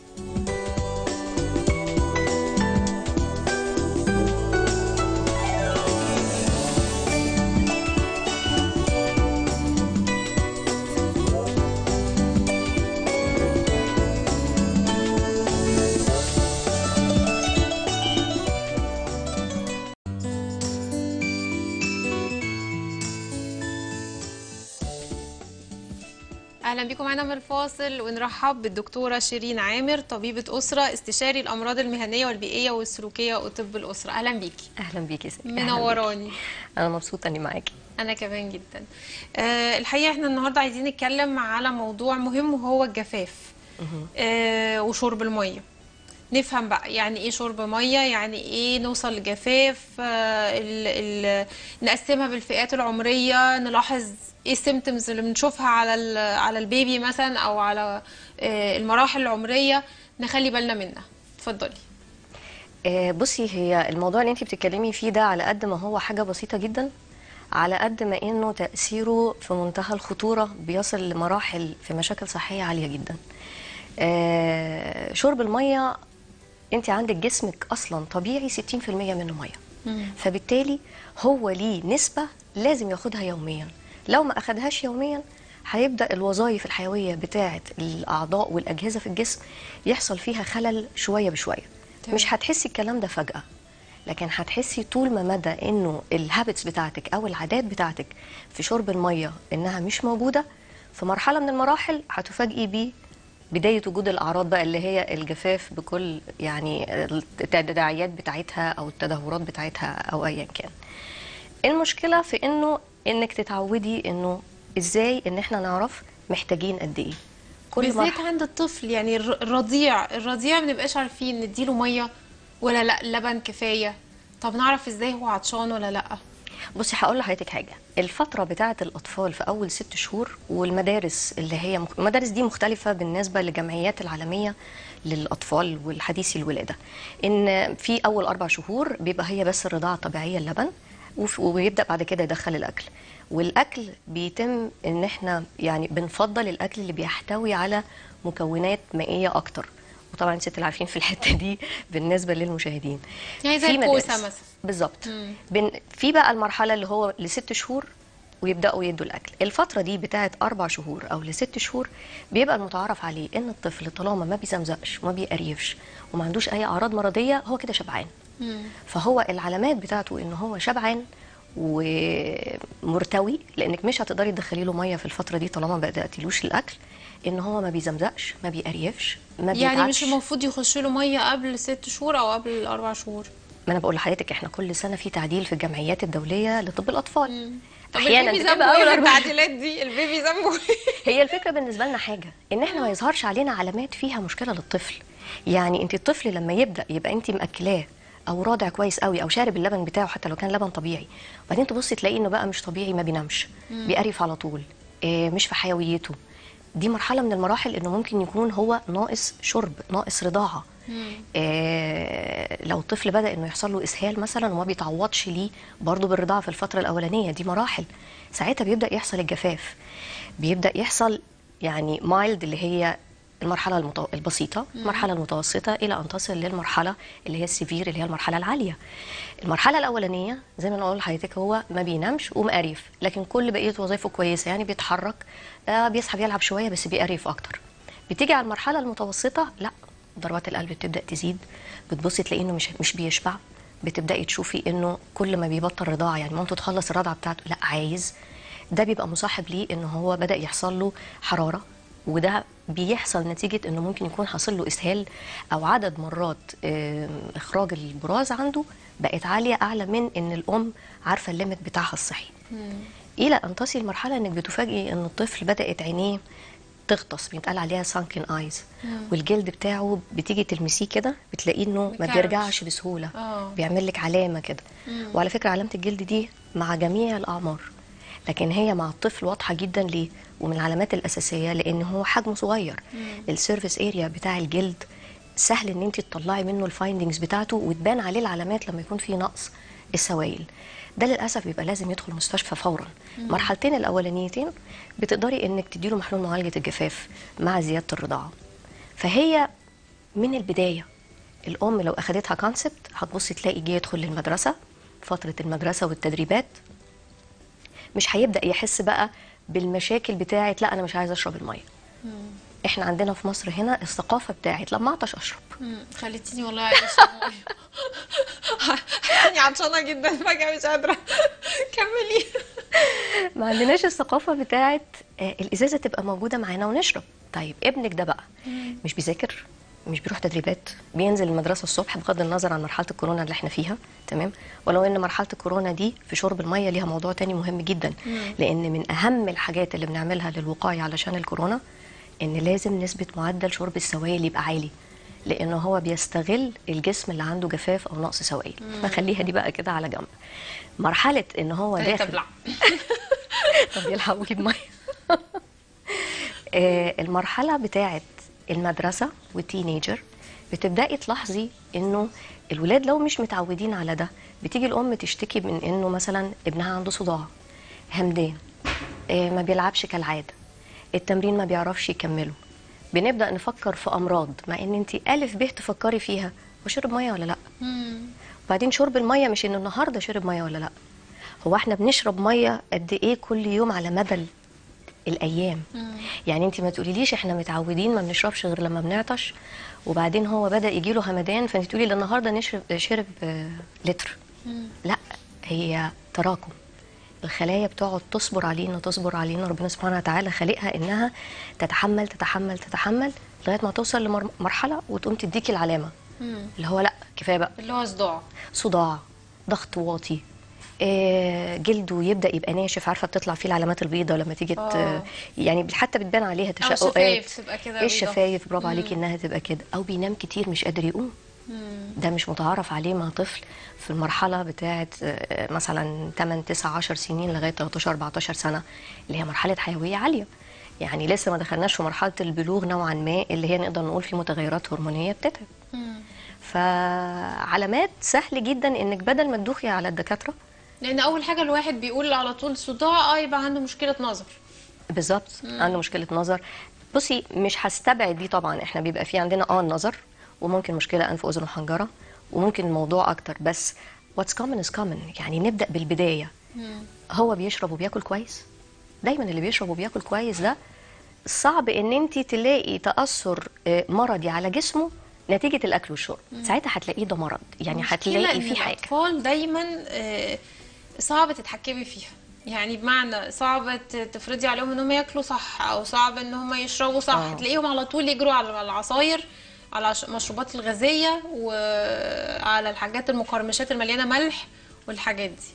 اهلا بكم معانا من الفاصل ونرحب بالدكتوره شيرين عامر طبيبه اسره استشاري الامراض المهنيه والبيئيه والسلوكيه وطب الاسره اهلا بيكي
اهلا بيكي يا ستي أهلاً
منوراني
بيكي. انا مبسوطه اني معاكي
انا كمان جدا آه الحقيقه احنا النهارده عايزين نتكلم على موضوع مهم وهو الجفاف آه وشرب الميه نفهم بقى يعني ايه شرب ميه يعني ايه نوصل لجفاف آه ال ال نقسمها بالفئات العمريه نلاحظ ايه السيمتومز اللي بنشوفها على ال- على البيبي مثلا او على آه المراحل العمريه نخلي بالنا منها اتفضلي
آه، بصي هي الموضوع اللي انت بتتكلمي فيه ده على قد ما هو حاجه بسيطه جدا على قد ما انه تاثيره في منتهى الخطوره بيصل لمراحل في مشاكل صحيه عاليه جدا آه، شرب الميه انت عندك جسمك اصلا طبيعي 60% منه ميه فبالتالي هو ليه نسبه لازم ياخدها يوميا لو ما اخدهاش يوميا هيبدا الوظائف الحيويه بتاعه الاعضاء والاجهزه في الجسم يحصل فيها خلل شويه بشويه
تمام.
مش هتحسي الكلام ده فجاه لكن هتحسي طول ما مدى انه الهابتس بتاعتك او العادات بتاعتك في شرب الميه انها مش موجوده في مرحله من المراحل هتفاجئي بيه بدايه وجود الاعراض بقى اللي هي الجفاف بكل يعني التداعيات بتاعتها او التدهورات بتاعتها او ايا كان المشكله في انه انك تتعودي انه ازاي ان احنا نعرف محتاجين قد ايه كل
بالذات
مرحله
عند الطفل يعني الر- الرضيع الرضيع ما بنبقاش عارفين نديله ميه ولا لا لبن كفايه طب نعرف ازاي هو عطشان ولا لا
بصي هقول لحضرتك حاجه الفتره بتاعه الاطفال في اول ست شهور والمدارس اللي هي مخ... المدارس دي مختلفه بالنسبه للجمعيات العالميه للاطفال والحديثي الولاده ان في اول اربع شهور بيبقى هي بس الرضاعه الطبيعيه اللبن وف- وبيبدا بعد كده يدخل الاكل والاكل بيتم ان احنا يعني بنفضل الاكل اللي بيحتوي على مكونات مائيه اكتر وطبعا ست اللي عارفين في الحته دي بالنسبه للمشاهدين
يعني زي
في
الكوسة
مدارس.
مثلا.
بالظبط بن... في بقى المرحله اللي هو لست شهور ويبداوا يدوا الاكل الفتره دي بتاعت اربع شهور او لست شهور بيبقى المتعارف عليه ان الطفل طالما ما بيزمزقش وما بيقريفش وما عندوش اي اعراض مرضيه هو كده شبعان فهو العلامات بتاعته ان هو شبعان ومرتوي لانك مش هتقدري تدخلي له ميه في الفتره دي طالما ما بداتيلوش الاكل ان هو ما بيزمزقش ما بيقريفش ما
يعني
بيتعبش.
مش المفروض يخش له ميه قبل ست شهور او قبل الاربع شهور
ما انا بقول لحضرتك احنا كل سنه في تعديل في الجمعيات الدوليه لطب الاطفال
طب
احيانا
البيبي
بتبقى
ذنبه ايه
اول
في
أربع
التعديلات دي البيبي ذنبه ايه
هي الفكره بالنسبه لنا حاجه ان احنا ما يظهرش علينا علامات فيها مشكله للطفل يعني انت الطفل لما يبدا يبقى انت مأكلاه او راضع كويس قوي او شارب اللبن بتاعه حتى لو كان لبن طبيعي وبعدين تبصي تلاقي انه بقى مش طبيعي ما بينامش بيقرف على طول إيه مش في حيويته دي مرحله من المراحل انه ممكن يكون هو ناقص شرب ناقص رضاعه إيه لو الطفل بدا انه يحصل له اسهال مثلا وما بيتعوضش ليه برضه بالرضاعه في الفتره الاولانيه دي مراحل ساعتها بيبدا يحصل الجفاف بيبدا يحصل يعني مايلد اللي هي المرحله المتو... البسيطه المرحله المتوسطه الى ان تصل للمرحله اللي هي السيفير اللي هي المرحله العاليه المرحله الاولانيه زي ما انا بقول لحضرتك هو ما بينامش ومقريف لكن كل بقيه وظائفه كويسه يعني بيتحرك آه بيصحى يلعب شويه بس بيقريف اكتر بتيجي على المرحله المتوسطه لا ضربات القلب بتبدا تزيد بتبصي تلاقي انه مش مش بيشبع بتبداي تشوفي انه كل ما بيبطل رضاعه يعني مامته تخلص الرضعه بتاعته لا عايز ده بيبقى مصاحب ليه ان هو بدا يحصل له حراره وده بيحصل نتيجه انه ممكن يكون حاصل له اسهال او عدد مرات آم، اخراج البراز عنده بقت عاليه اعلى من ان الام عارفه الليمت بتاعها الصحي الى ان تصل المرحله انك بتفاجئي ان الطفل بدات عينيه تغطس بيتقال عليها سانكن ايز والجلد بتاعه بتيجي تلمسيه كده بتلاقيه انه ما
مكرمش.
بيرجعش بسهوله
آه.
بيعمل لك علامه كده وعلى فكره علامه الجلد دي مع جميع الاعمار لكن هي مع الطفل واضحه جدا ليه ومن العلامات الاساسيه لان هو حجمه صغير السيرفيس اريا بتاع الجلد سهل ان انت تطلعي منه الفايندنجز بتاعته وتبان عليه العلامات لما يكون في نقص السوائل ده للاسف بيبقى لازم يدخل مستشفى فورا مرحلتين الاولانيتين بتقدري انك تديله محلول معالجه الجفاف مع زياده الرضاعه فهي من البدايه الام لو اخدتها كونسبت هتبصي تلاقي جه يدخل للمدرسه فتره المدرسه والتدريبات مش هيبدا يحس بقى بالمشاكل بتاعه لا انا مش عايزه اشرب الميه احنا عندنا في مصر هنا الثقافه بتاعه لما اعطش اشرب
مم، خليتيني والله عايزه اشرب ميه حاسه عطشانه جدا فجاه مش قادره كملي
ما عندناش الثقافه بتاعه آه، الازازه تبقى موجوده معانا ونشرب طيب ابنك ده بقى مش بيذاكر مش بيروح تدريبات بينزل المدرسه الصبح بغض النظر عن مرحله الكورونا اللي احنا فيها تمام ولو ان مرحله الكورونا دي في شرب الميه ليها موضوع تاني مهم جدا لان من اهم الحاجات اللي بنعملها للوقايه علشان الكورونا ان لازم نسبه معدل شرب السوائل يبقى عالي لانه هو بيستغل الجسم اللي عنده جفاف او نقص سوائل فخليها دي بقى كده على جنب مرحله ان هو داخل
تبلع
طب يلحق ويجيب ميه آه، المرحله بتاعه المدرسه والتينيجر بتبداي تلاحظي انه الولاد لو مش متعودين على ده بتيجي الام تشتكي من انه مثلا ابنها عنده صداع همدان آه، ما بيلعبش كالعاده التمرين ما بيعرفش يكمله بنبدا نفكر في امراض مع ان انت الف ب تفكري فيها هو شرب ميه ولا لا
مم.
وبعدين شرب الميه مش انه النهارده شرب ميه ولا لا هو احنا بنشرب ميه قد ايه كل يوم على مدى ال- الايام يعني انت ما تقوليليش احنا متعودين ما بنشربش غير لما بنعطش وبعدين هو بدا يجي له همدان فانت تقولي ده النهارده نشرب شرب آه، لتر لا هي تراكم الخلايا بتقعد تصبر علينا تصبر علينا ربنا سبحانه وتعالى خالقها انها تتحمل تتحمل تتحمل لغايه ما توصل لمرحله وتقوم تديكي العلامه
مم.
اللي هو لا كفايه بقى
اللي هو صداع
صداع ضغط واطي آه، جلده يبدا يبقى ناشف عارفه بتطلع فيه العلامات البيضاء لما تيجي ت-
آه.
يعني حتى بتبان عليها
او
تشققات
شفايف تبقى كده
ايه
بيضة.
الشفايف برافو عليكي انها تبقى كده او بينام كتير مش قادر يقوم
مم.
ده مش متعارف عليه مع طفل في المرحله بتاعه آه، مثلا 8 9 10 سنين لغايه 13 14 سنه اللي هي مرحله حيويه عاليه يعني لسه ما دخلناش في مرحله البلوغ نوعا ما اللي هي نقدر نقول في متغيرات هرمونيه بتتعب
مم.
فعلامات سهل جدا انك بدل ما تدوخي على الدكاتره
لان اول حاجه الواحد بيقول على طول صداع اه يبقى عنده مشكله نظر
بالظبط عنده مشكله نظر بصي مش هستبعد دي طبعا احنا بيبقى في عندنا اه النظر وممكن مشكله انف واذن وحنجره وممكن الموضوع اكتر بس واتس كومن از كومن يعني نبدا بالبدايه هو بيشرب وبياكل كويس دايما اللي بيشرب وبياكل كويس ده صعب ان انت تلاقي تاثر آه، مرضي على جسمه نتيجه الاكل والشرب ساعتها هتلاقيه ده مرض يعني
المشكلة
هتلاقي
إن
فيه حاجه
الاطفال دايما آه، صعب تتحكمي فيها يعني بمعنى صعب ت- تفرضي عليهم ان هم ياكلوا صح او صعب ان هم يشربوا صح
آه.
تلاقيهم على طول يجروا على العصاير على ش- المشروبات الغازيه وعلى الحاجات المقرمشات المليانه ملح والحاجات دي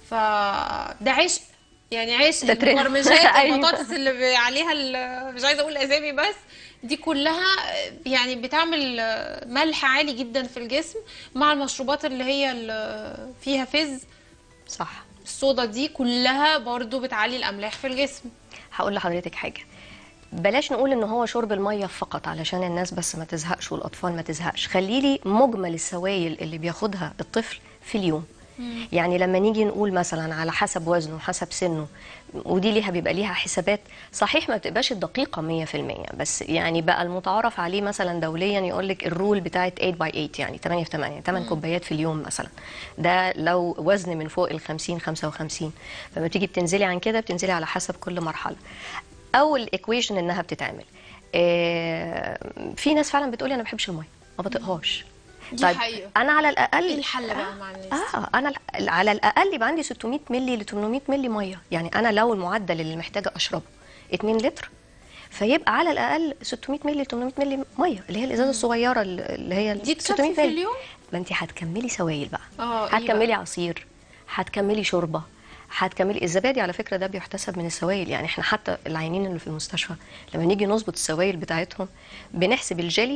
فده عشق يعني عشق
ده ترند.
المقرمشات
أيوة.
البطاطس اللي ب- عليها ال- مش عايزه اقول اسامي بس دي كلها يعني بتعمل ملح عالي جدا في الجسم مع المشروبات اللي هي ال- فيها فز
صح
الصودا دي كلها برضو بتعلي الاملاح في الجسم
هقول لحضرتك حاجه بلاش نقول ان هو شرب الميه فقط علشان الناس بس ما تزهقش والاطفال ما تزهقش خلي لي مجمل السوائل اللي بياخدها الطفل في اليوم يعني لما نيجي نقول مثلا على حسب وزنه وحسب سنه ودي ليها بيبقى ليها حسابات صحيح ما بتبقاش الدقيقه 100% بس يعني بقى المتعارف عليه مثلا دوليا يقول لك الرول بتاعت 8 باي 8 يعني 8 في 8 8 كوبايات في اليوم مثلا ده لو وزن من فوق ال 50 55 فما تيجي بتنزلي عن كده بتنزلي على حسب كل مرحله او الايكويشن انها بتتعمل آه، في ناس فعلا بتقولي انا ما بحبش الميه ما بطيقهاش
دي حقيقة.
انا على الاقل
ايه الحل بقى مع الناس
اه انا ال- على الاقل يبقى عندي 600 مللي ل 800 مللي ميه يعني انا لو المعدل اللي محتاجه اشربه 2 لتر فيبقى على الاقل 600 مللي ل 800 مللي ميه اللي هي الازازه الصغيره اللي هي
دي
ال
تكفي
600
في
مللي.
اليوم؟
ما انت هتكملي سوائل بقى
اه، ايه
هتكملي
بقى؟
عصير هتكملي شوربه هتكملي الزبادي على فكره ده بيحتسب من السوائل يعني احنا حتى العيانين اللي في المستشفى لما نيجي نظبط السوائل بتاعتهم بنحسب الجلي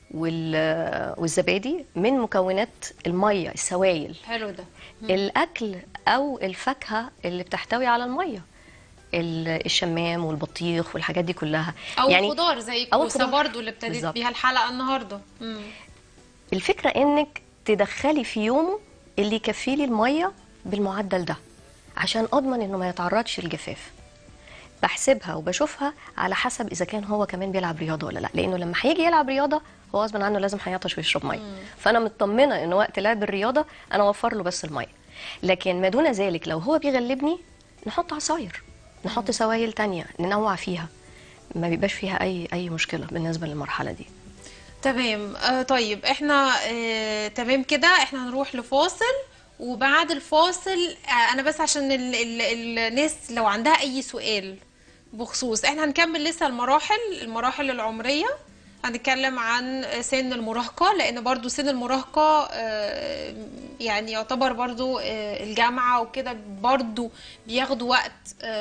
وال- والزبادي من مكونات الميه السوائل
حلو ده
الاكل او الفاكهه اللي بتحتوي على الميه ال- الشمام والبطيخ والحاجات دي كلها
او
يعني
الخضار زي
أو
الكوسه
الخضار.
برضو اللي ابتديت
بالظبط.
بيها الحلقه النهارده مم.
الفكره انك تدخلي في يومه اللي يكفي لي الميه بالمعدل ده عشان اضمن انه ما يتعرضش للجفاف بحسبها وبشوفها على حسب اذا كان هو كمان بيلعب رياضه ولا لا لانه لما هيجي يلعب رياضه هو غصب عنه لازم هيعطش ويشرب ميه فانا مطمنه ان وقت لعب الرياضه انا اوفر له بس الميه لكن ما دون ذلك لو هو بيغلبني نحط عصاير نحط سوائل تانية ننوع فيها ما بيبقاش فيها اي اي مشكله بالنسبه للمرحله دي
تمام آه طيب احنا آه تمام كده احنا هنروح لفاصل وبعد الفاصل آه انا بس عشان ال ال الناس لو عندها اي سؤال بخصوص احنا هنكمل لسه المراحل المراحل العمرية هنتكلم عن سن المراهقة لان برضو سن المراهقة آه يعني يعتبر برضو آه الجامعة وكده برضو بياخدوا وقت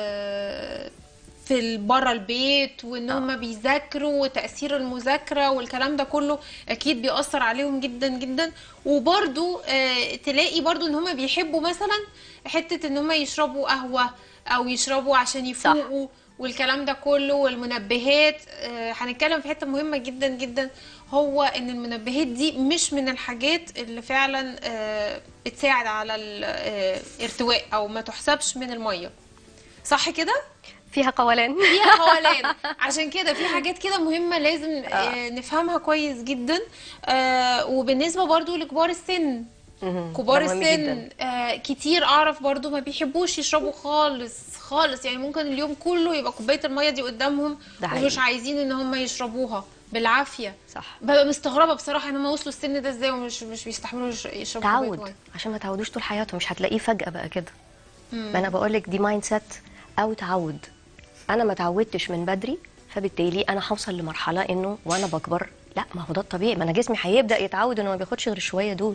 آه في بره البيت وان هم بيذاكروا وتاثير المذاكره والكلام ده كله اكيد بيأثر عليهم جدا جدا وبرده آه تلاقي برضو ان هم بيحبوا مثلا حته ان هم يشربوا قهوه او يشربوا عشان يفوقوا والكلام ده كله والمنبهات آه هنتكلم في حته مهمه جدا جدا هو ان المنبهات دي مش من الحاجات اللي فعلا آه بتساعد على الارتواء او ما تحسبش من الميه صح كده
فيها قولان
فيها قولان عشان كده في حاجات كده مهمة لازم آه. نفهمها كويس جدا آه وبالنسبة برضو لكبار السن
مهم.
كبار
ده مهم
السن
جداً.
آه كتير اعرف برضو ما بيحبوش يشربوا خالص خالص يعني ممكن اليوم كله يبقى كوبايه الميه دي قدامهم
ده حقيقي.
ومش عايزين ان هم يشربوها بالعافيه
صح
ببقى مستغربه بصراحه ان هم وصلوا السن ده ازاي ومش مش بيستحملوا يش- يشربوا كوبايه
تعود
ميه
عشان ما تعودوش طول حياتهم مش هتلاقيه فجأة بقى كده ما انا بقول لك دي مايند سيت او تعود انا ما تعودتش من بدري فبالتالي انا هوصل لمرحله انه وانا بكبر لا ما هو ده الطبيعي ما انا جسمي هيبدا يتعود انه ما بياخدش غير شويه دول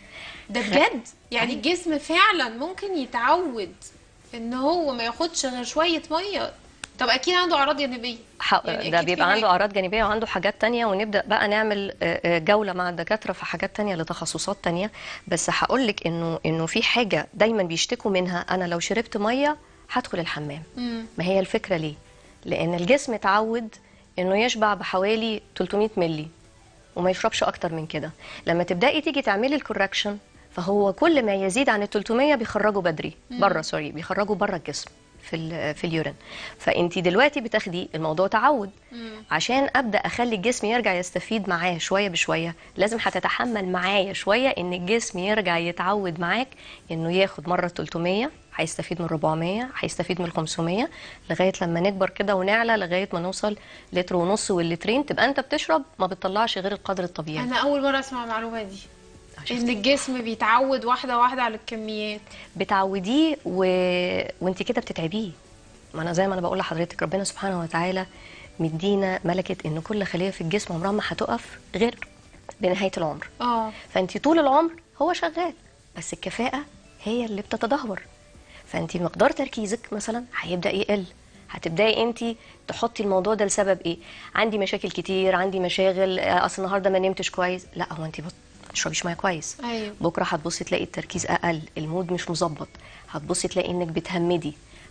ده بجد يعني الجسم فعلا ممكن يتعود ان هو ما ياخدش غير شويه ميه طب اكيد عنده اعراض جانبيه
ح-
يعني
ده
أكيد
بيبقى
في
عنده
حاجة.
اعراض جانبيه وعنده حاجات تانية ونبدا بقى نعمل آه، آه، جوله مع الدكاتره في حاجات تانية لتخصصات تانية بس هقول لك انه انه في حاجه دايما بيشتكوا منها انا لو شربت ميه هدخل الحمام
مم.
ما هي الفكره ليه لان الجسم اتعود انه يشبع بحوالي 300 ملي وما يشربش اكتر من كده لما تبداي تيجي تعملي الكوركشن فهو كل ما يزيد عن ال 300 بيخرجوا بدري بره سوري بيخرجوا بره الجسم في ال- في اليورين فانت دلوقتي بتاخدي الموضوع تعود عشان ابدا اخلي الجسم يرجع يستفيد معاه شويه بشويه لازم هتتحمل معايا شويه ان الجسم يرجع يتعود معاك انه ياخد مره 300 هيستفيد من 400 هيستفيد من 500 لغايه لما نكبر كده ونعلى لغايه ما نوصل لتر ونص واللترين تبقى انت بتشرب ما بتطلعش غير القدر الطبيعي
انا اول مره اسمع المعلومه دي
شفتي؟
ان الجسم بيتعود واحده واحده على الكميات
بتعوديه و... وانت كده بتتعبيه ما انا زي ما انا بقول لحضرتك ربنا سبحانه وتعالى مدينا ملكه ان كل خليه في الجسم عمرها ما هتقف غير بنهايه العمر
اه
فانت طول العمر هو شغال بس الكفاءه هي اللي بتتدهور فانت مقدار تركيزك مثلا هيبدا يقل هتبداي انت تحطي الموضوع ده لسبب ايه عندي مشاكل كتير عندي مشاغل آه، اصل النهارده ما نمتش كويس لا هو انت بت- بتشربيش ميه كويس
ايوه
بكره هتبصي تلاقي التركيز اقل المود مش مظبط هتبصي تلاقي انك بتهمدي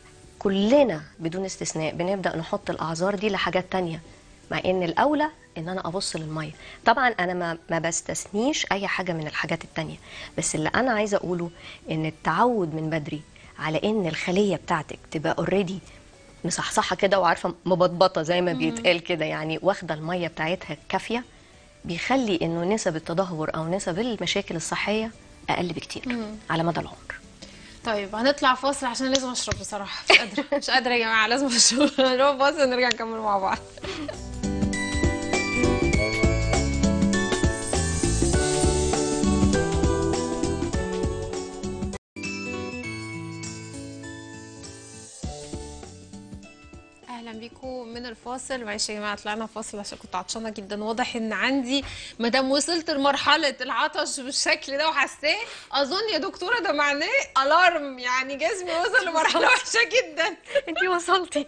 كلنا بدون استثناء بنبدا نحط الاعذار دي لحاجات تانية مع ان الاولى ان انا ابص للميه طبعا انا ما ما بستثنيش اي حاجه من الحاجات التانية بس اللي انا عايزه اقوله ان التعود من بدري على ان الخليه بتاعتك تبقى اوريدي مصحصحه كده وعارفه مبطبطه زي ما بيتقال كده يعني واخده الميه بتاعتها كافيه بيخلي انه نسب التدهور او نسب المشاكل الصحيه اقل بكتير على مدى العمر
طيب هنطلع فاصل عشان لازم اشرب بصراحه مش قادره مش قادره يا جماعه لازم اشرب هنروح فاصل ونرجع نكمل مع بعض اهلا بيكم من الفاصل معلش يا جماعه طلعنا فاصل عشان كنت عطشانه جدا واضح ان عندي ما دام وصلت لمرحله العطش بالشكل ده وحاساه اظن يا دكتوره ده معناه الارم يعني جسمي وصل لمرحله وحشه جدا
انت وصلتي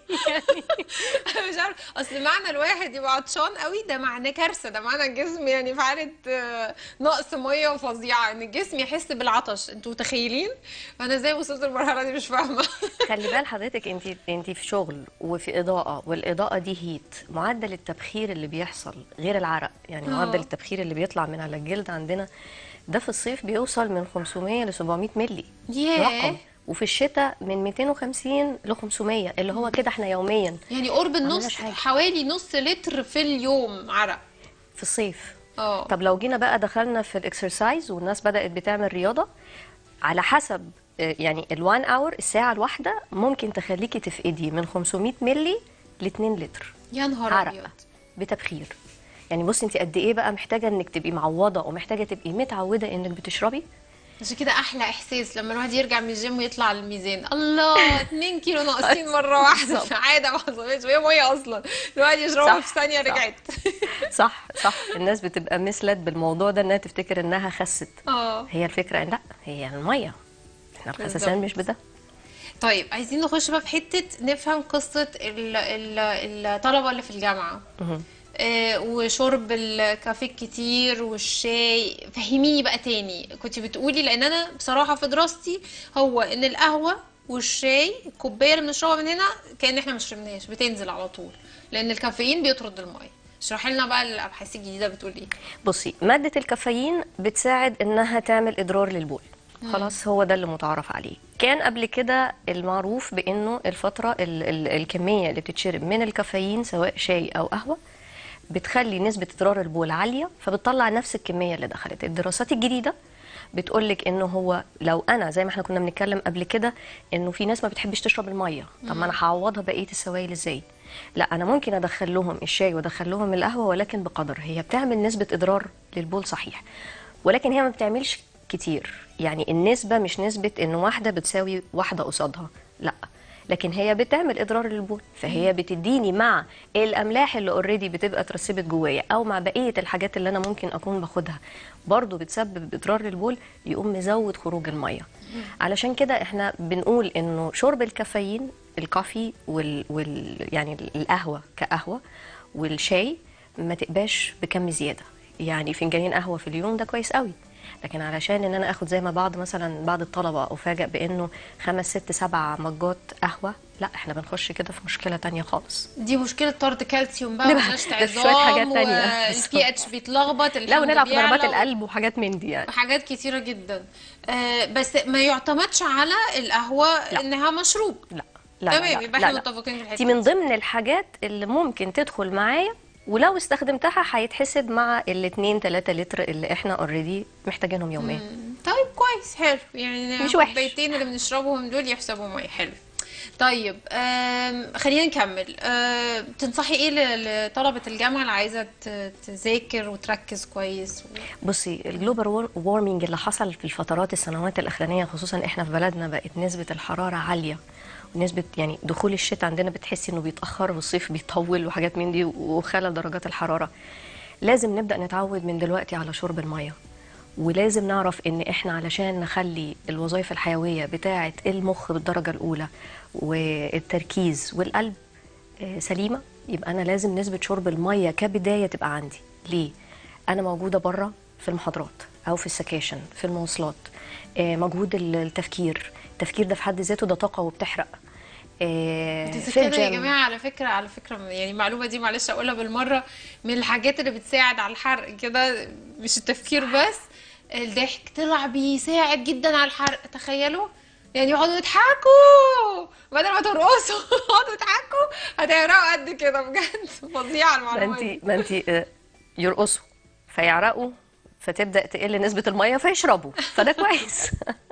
أنا مش عارف اصل معنى الواحد يبقى عطشان قوي ده معناه كارثه ده معنى الجسم يعني في حاله آه، نقص ميه فظيعه ان الجسم يحس بالعطش انتوا متخيلين فانا ازاي وصلت للمرحله دي مش فاهمه
خلي بال حضرتك انت انت في شغل وفي اضاءه والاضاءه دي هيت معدل التبخير اللي بيحصل غير العرق يعني
اه.
معدل التبخير اللي بيطلع من على الجلد عندنا ده في الصيف بيوصل من 500 ل 700 مللي
ياه.
رقم وفي الشتاء من 250 ل 500 اللي هو كده احنا يوميا
يعني قرب النص
عملناش حاجة.
حوالي نص لتر في اليوم عرق
في الصيف
اه
طب لو جينا بقى دخلنا في الاكسرسايز والناس بدأت بتعمل رياضة على حسب آه، يعني الوان اور الساعة الواحدة ممكن تخليكي تفقدي من 500 ملي ل 2 لتر
يا نهار
عرق
ابيض
بتبخير يعني بصي انت قد ايه بقى محتاجة انك تبقي معوضة ومحتاجة تبقي متعودة انك بتشربي
عشان كده احلى احساس لما الواحد يرجع من الجيم ويطلع على الميزان الله 2 كيلو ناقصين مره واحده
بالظبط.
عاده ما حصلتش وهي ميه اصلا الواحد يشربها
صح،
في ثانيه
صح.
رجعت
صح صح الناس بتبقى مسلت بالموضوع ده انها تفتكر انها خست
اه
هي الفكرة ان لا هي المية احنا الخسسان
بالظبط.
مش بده
طيب عايزين نخش بقى في حته نفهم قصه ال- ال- الطلبه اللي في الجامعه
مهم.
آه، وشرب الكافيه الكتير والشاي فهميني بقى تاني كنت بتقولي لان انا بصراحه في دراستي هو ان القهوه والشاي الكوبايه اللي بنشربها من هنا كان احنا ما شربناش بتنزل على طول لان الكافيين بيطرد الميه اشرحي لنا بقى الابحاث الجديده بتقول ايه
بصي مادة الكافيين بتساعد انها تعمل اضرار للبول خلاص هو ده اللي متعارف عليه كان قبل كده المعروف بانه الفتره ال ال الكميه اللي بتتشرب من الكافيين سواء شاي او قهوه بتخلي نسبه اضرار البول عاليه فبتطلع نفس الكميه اللي دخلت الدراسات الجديده بتقولك انه هو لو انا زي ما احنا كنا بنتكلم قبل كده انه في ناس ما بتحبش تشرب الميه طب ما انا هعوضها بقيه السوائل ازاي لا انا ممكن ادخل لهم الشاي وادخل لهم القهوه ولكن بقدر هي بتعمل نسبه اضرار للبول صحيح ولكن هي ما بتعملش كتير يعني النسبه مش نسبه ان واحده بتساوي واحده قصادها لا لكن هي بتعمل اضرار للبول فهي بتديني مع الاملاح اللي اوريدي بتبقى اترسبت جوايا او مع بقيه الحاجات اللي انا ممكن اكون باخدها برضو بتسبب اضرار للبول يقوم مزود خروج الميه علشان كده احنا بنقول انه شرب الكافيين الكافي وال, وال يعني القهوه كقهوه والشاي ما تبقاش بكم زياده يعني فنجانين قهوه في اليوم ده كويس قوي لكن علشان ان انا اخد زي ما بعض مثلا بعض الطلبه افاجئ بانه خمس ست سبع مجات قهوه لا احنا بنخش كده في مشكله تانية خالص
دي مشكله طرد كالسيوم بقى
نبقى-
ونشط
ده في شوية
عظام
حاجات تانية.
والبي اتش بيتلخبط
لا
الحمض
ونلعب في ضربات
بيعلى
القلب وحاجات من دي يعني
حاجات كتيرة جدا آه بس ما يعتمدش على القهوة
لا.
انها مشروب
لا لا لا
تمام
لا,
يبقى
لا,
احنا
لا.
متفقين في الحتة
دي من ضمن الحاجات اللي ممكن تدخل معايا ولو استخدمتها هيتحسب مع الاتنين 3 لتر اللي احنا اوريدي محتاجينهم يوميا
طيب كويس حلو يعني
مش وحش.
الكوبايتين اللي بنشربهم دول يحسبوا ميه حلو طيب آم، خلينا نكمل آم، تنصحي ايه ل- لطلبة الجامعة اللي عايزة ت- تذاكر وتركز كويس و...
بصي الجلوبال وارمينج اللي حصل في الفترات السنوات الاخرانيه خصوصا احنا في بلدنا بقت نسبه الحراره عاليه ونسبه يعني دخول الشتاء عندنا بتحسي انه بيتاخر والصيف بيطول وحاجات من دي وخلل درجات الحراره لازم نبدا نتعود من دلوقتي على شرب الميه ولازم نعرف ان احنا علشان نخلي الوظائف الحيويه بتاعه المخ بالدرجه الاولى والتركيز والقلب آه، سليمه يبقى انا لازم نسبه شرب الميه كبدايه تبقى عندي ليه انا موجوده بره في المحاضرات او في السكاشن في المواصلات آه، مجهود ال- التفكير التفكير ده في حد ذاته ده طاقه وبتحرق آه، في
كده يا
الجيم.
جماعة على فكرة على فكرة يعني المعلومة دي معلش أقولها بالمرة من الحاجات اللي بتساعد على الحرق كده مش التفكير بس الضحك طلع بيساعد جدا على الحرق تخيلوا يعني يقعدوا يضحكوا بدل ما ترقصوا يقعدوا يضحكوا هتعرقوا قد كده بجد فظيعة
ما
المعلومة دي
انت ما انت آه، يرقصوا فيعرقوا فتبدا تقل نسبه الميه فيشربوا فده كويس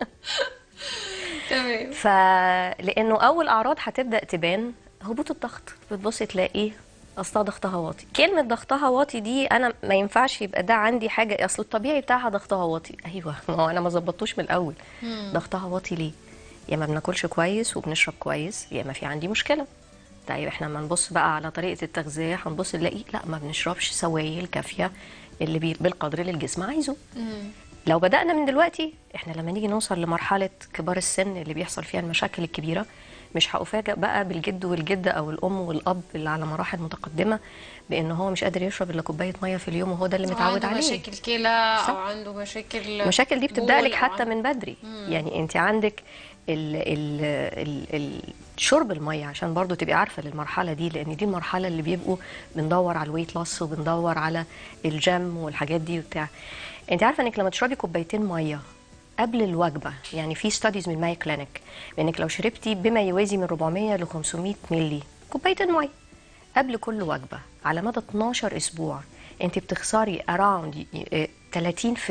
تمام
فلانه اول اعراض هتبدا تبان هبوط الضغط بتبصي تلاقي اصلا ضغطها واطي كلمه ضغطها واطي دي انا ما ينفعش يبقى ده عندي حاجه اصل الطبيعي بتاعها ضغطها واطي ايوه ما هو انا ما ظبطوش من الاول ضغطها واطي ليه يا ما بناكلش كويس وبنشرب كويس يا ما في عندي مشكله طيب احنا لما نبص بقى على طريقه التغذيه هنبص نلاقي لا ما بنشربش سوائل كافيه اللي بي- بالقدر اللي الجسم عايزه لو بدأنا من دلوقتي احنا لما نيجي نوصل لمرحلة كبار السن اللي بيحصل فيها المشاكل الكبيرة مش هأفاجئ بقى بالجد والجدة أو الأم والأب اللي على مراحل متقدمة بإن هو مش قادر يشرب إلا كوباية مية في اليوم وهو ده اللي متعود
عنده
عليه
مشاكل كلى
صح.
أو عنده مشاكل
المشاكل دي بتبدأ
بول
لك
أو
حتى
عنده-
من بدري يعني انت عندك ال ال ال ال شرب الميه عشان برضو تبقي عارفه للمرحله دي لان دي المرحله اللي بيبقوا بندور على الويت لوس وبندور على الجيم والحاجات دي وبتاع انت عارفه انك لما تشربي كوبايتين ميه قبل الوجبه يعني في ستاديز من ماي كلينيك بانك لو شربتي بما يوازي من 400 ل 500 مللي كوبايتين ميه قبل كل وجبه على مدى 12 اسبوع انت بتخسري اراوند 30%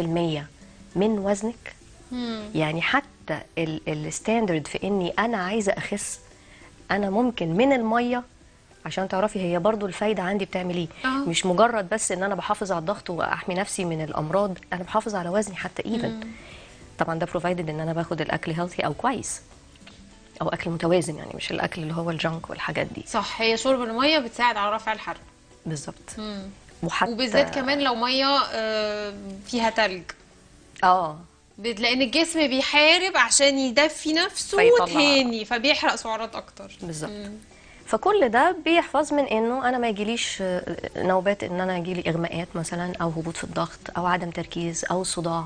من وزنك يعني حتى الستاندرد في اني انا عايزه اخس انا ممكن من الميه عشان تعرفي هي برضو الفايده عندي بتعمل ايه
آه.
مش مجرد بس ان انا بحافظ على الضغط واحمي نفسي من الامراض انا بحافظ على وزني حتى ايفن طبعا ده بروفايدد ان انا باخد الاكل هيلثي او كويس او اكل متوازن يعني مش الاكل اللي هو الجنك والحاجات دي
صح هي شرب المية بتساعد على رفع الحرق
بالظبط وحتى
وبالذات كمان لو مية آه، فيها تلج
اه
بت- لان الجسم بيحارب عشان يدفي نفسه
فيطلع.
تاني فبيحرق سعرات اكتر
بالظبط فكل ده بيحفظ من انه انا ما يجيليش آه، نوبات ان انا يجيلي اغماءات مثلا او هبوط في الضغط او عدم تركيز او صداع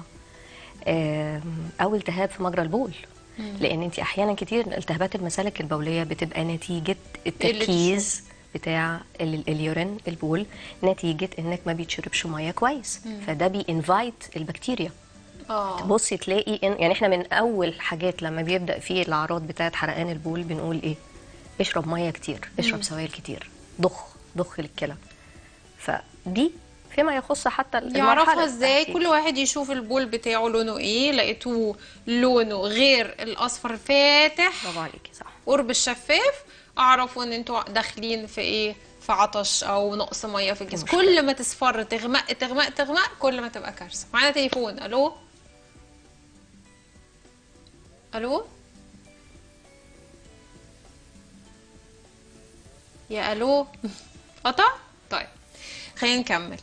آم، او التهاب في مجرى البول لان انت احيانا كتير التهابات المسالك البوليه بتبقى نتيجه التركيز بتاع ال- اليورين البول نتيجه انك ما بيتشربش ميه كويس فده بينفايت البكتيريا
اه
تبصي تلاقي إن يعني احنا من اول حاجات لما بيبدا فيه الاعراض بتاعه حرقان البول بنقول ايه اشرب ميه كتير اشرب سوائل كتير ضخ ضخ للكلى فدي فيما يخص حتى المرحلة
يعرفها ازاي
التأكيد.
كل واحد يشوف البول بتاعه لونه ايه لقيتوه لونه غير الاصفر فاتح
برافو عليكي صح
قرب الشفاف اعرفوا ان انتوا داخلين في ايه في عطش او نقص ميه في الجسم
مشكلة.
كل ما تصفر تغمق تغمق تغمق كل ما تبقى كارثه معانا تليفون الو الو يا الو قطع طيب خلينا نكمل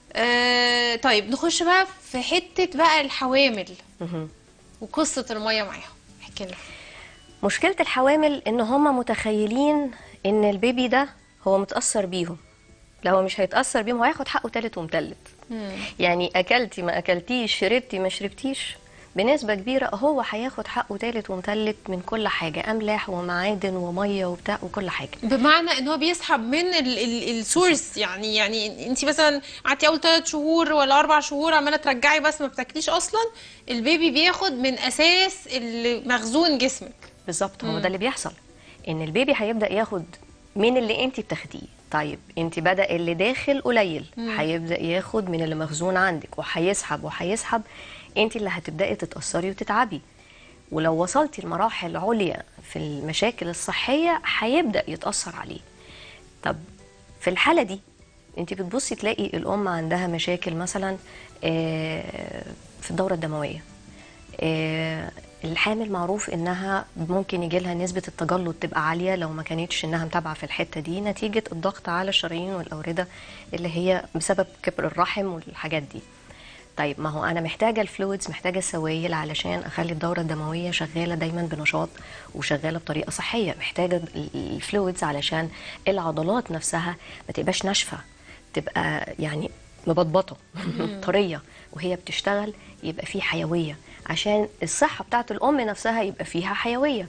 آه طيب نخش بقى في حته بقى الحوامل
مهم.
وقصه الميه معاهم احكي لنا
مشكله الحوامل ان هم متخيلين ان البيبي ده هو متاثر بيهم لو هو مش هيتاثر بيهم هو هياخد حقه تالت ومتلت يعني اكلتي ما اكلتيش شربتي ما شربتيش بنسبة كبيرة هو هياخد حقه تالت ومتلت من كل حاجة أملاح ومعادن ومية وبتاع وكل حاجة
بمعنى ان هو بيسحب من ال- ال- السورس يعني يعني انت مثلا قعدتي اول ثلاث شهور ولا اربع شهور عماله ترجعي بس ما بتاكليش اصلا البيبي بياخد من اساس اللي مخزون جسمك
بالظبط هو ده اللي بيحصل ان البيبي هيبدا ياخد من اللي انت بتاخديه طيب انت بدا اللي داخل قليل هيبدا ياخد من اللي مخزون عندك وهيسحب وهيسحب انت اللي هتبداي تتاثري وتتعبي ولو وصلتي لمراحل عليا في المشاكل الصحيه هيبدا يتاثر عليه طب في الحالة دي انت بتبصي تلاقي الأم عندها مشاكل مثلا آه، في الدورة الدموية آه، الحامل معروف انها ممكن يجي لها نسبة التجلط تبقى عالية لو ما كانتش انها متابعة في الحتة دي نتيجة الضغط على الشرايين والأوردة اللي هي بسبب كبر الرحم والحاجات دي طيب ما هو انا محتاجه الفلويدز محتاجه السوائل علشان اخلي الدوره الدمويه شغاله دايما بنشاط وشغاله بطريقه صحيه محتاجه ال- الفلويدز علشان العضلات نفسها ما تبقاش ناشفه تبقى يعني مبطبطه طريه وهي بتشتغل يبقى في حيويه عشان الصحه بتاعت الام نفسها يبقى فيها حيويه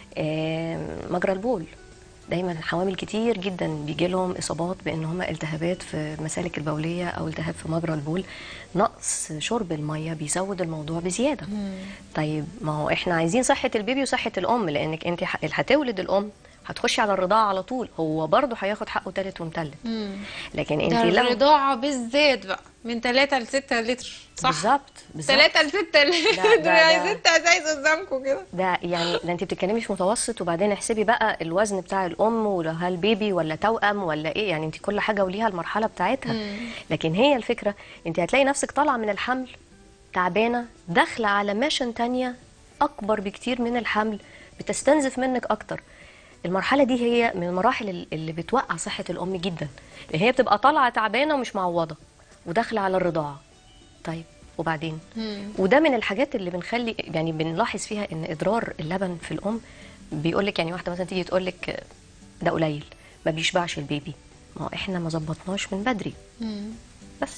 آم، مجرى البول دايما الحوامل كتير جدا بيجي لهم اصابات بان هم التهابات في المسالك البوليه او التهاب في مجرى البول نقص شرب الميه بيزود الموضوع بزياده طيب ما هو احنا عايزين صحه البيبي وصحه الام لانك انت ح- اللي هتولد الام هتخشي على الرضاعه على طول هو برضه هياخد حقه تالت ومتلت لكن انت
ده
لو
الرضاعه بالذات بقى من 3 ل 6 لتر صح
بالظبط بالظبط
3 ل 6
ده-
لتر
ده-
يعني
ده-
6 ازايز قدامكم كده
ده يعني ده انت بتتكلمي في متوسط وبعدين احسبي بقى الوزن بتاع الام وهل بيبي ولا توأم ولا ايه يعني انت كل حاجه وليها المرحله بتاعتها لكن هي الفكره انت هتلاقي نفسك طالعه من الحمل تعبانه داخله على ماشن تانية اكبر بكتير من الحمل بتستنزف منك اكتر المرحله دي هي من المراحل ال- اللي بتوقع صحه الام جدا لان هي بتبقى طالعه تعبانه ومش معوضه وداخله على الرضاعه طيب وبعدين وده من الحاجات اللي بنخلي يعني بنلاحظ فيها ان اضرار اللبن في الام بيقول لك يعني واحده مثلا تيجي تقول لك ده قليل ما بيشبعش البيبي ما هو احنا ما ظبطناش من بدري بس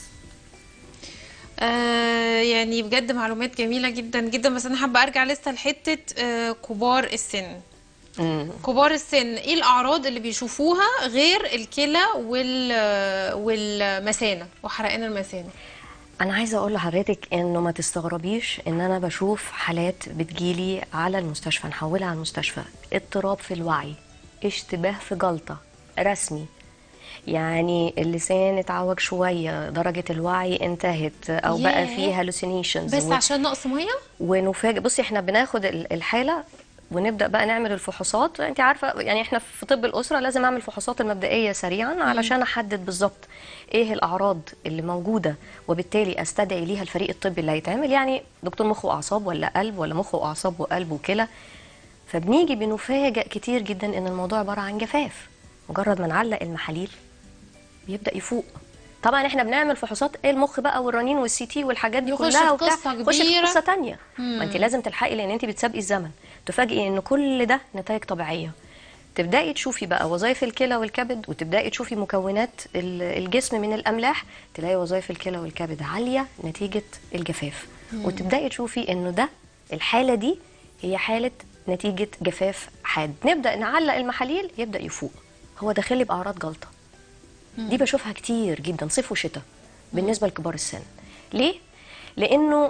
آه يعني بجد معلومات جميله جدا جدا بس انا حابه ارجع لسه لحته آه كبار السن
مم.
كبار السن ايه الاعراض اللي بيشوفوها غير الكلى وال والمثانه وحرقان المثانه
انا عايزه اقول لحضرتك انه ما تستغربيش ان انا بشوف حالات بتجيلي على المستشفى نحولها على المستشفى اضطراب في الوعي اشتباه في جلطه رسمي يعني اللسان اتعوج شويه درجه الوعي انتهت او بقى
ياه.
فيه هالوسينيشنز
بس عشان نقص ميه
ونفاجئ بصي احنا بناخد ال- الحاله ونبدا بقى نعمل الفحوصات انت عارفه يعني احنا في طب الاسره لازم اعمل فحوصات المبدئيه سريعا علشان احدد بالظبط ايه الاعراض اللي موجوده وبالتالي استدعي ليها الفريق الطبي اللي هيتعمل يعني دكتور مخ واعصاب ولا قلب ولا مخ واعصاب وقلب وكلى فبنيجي بنفاجئ كتير جدا ان الموضوع عباره عن جفاف مجرد ما نعلق المحاليل بيبدا يفوق طبعا احنا بنعمل فحوصات ايه المخ بقى والرنين والسي تي والحاجات دي
يخش
كلها
في
وبتاع
قصة
خش في
كبيرة.
قصه تانية ما انت لازم تلحقي لان انت بتسابقي الزمن تفاجئي ان كل ده نتائج طبيعيه تبداي تشوفي بقى وظائف الكلى والكبد وتبداي تشوفي مكونات ال- الجسم من الاملاح تلاقي وظائف الكلى والكبد عاليه نتيجه الجفاف وتبداي تشوفي انه ده الحاله دي هي حاله نتيجه جفاف حاد نبدا نعلق المحاليل يبدا يفوق هو داخلي باعراض جلطه دي بشوفها كتير جدا صيف وشتاء بالنسبه لكبار السن ليه لانه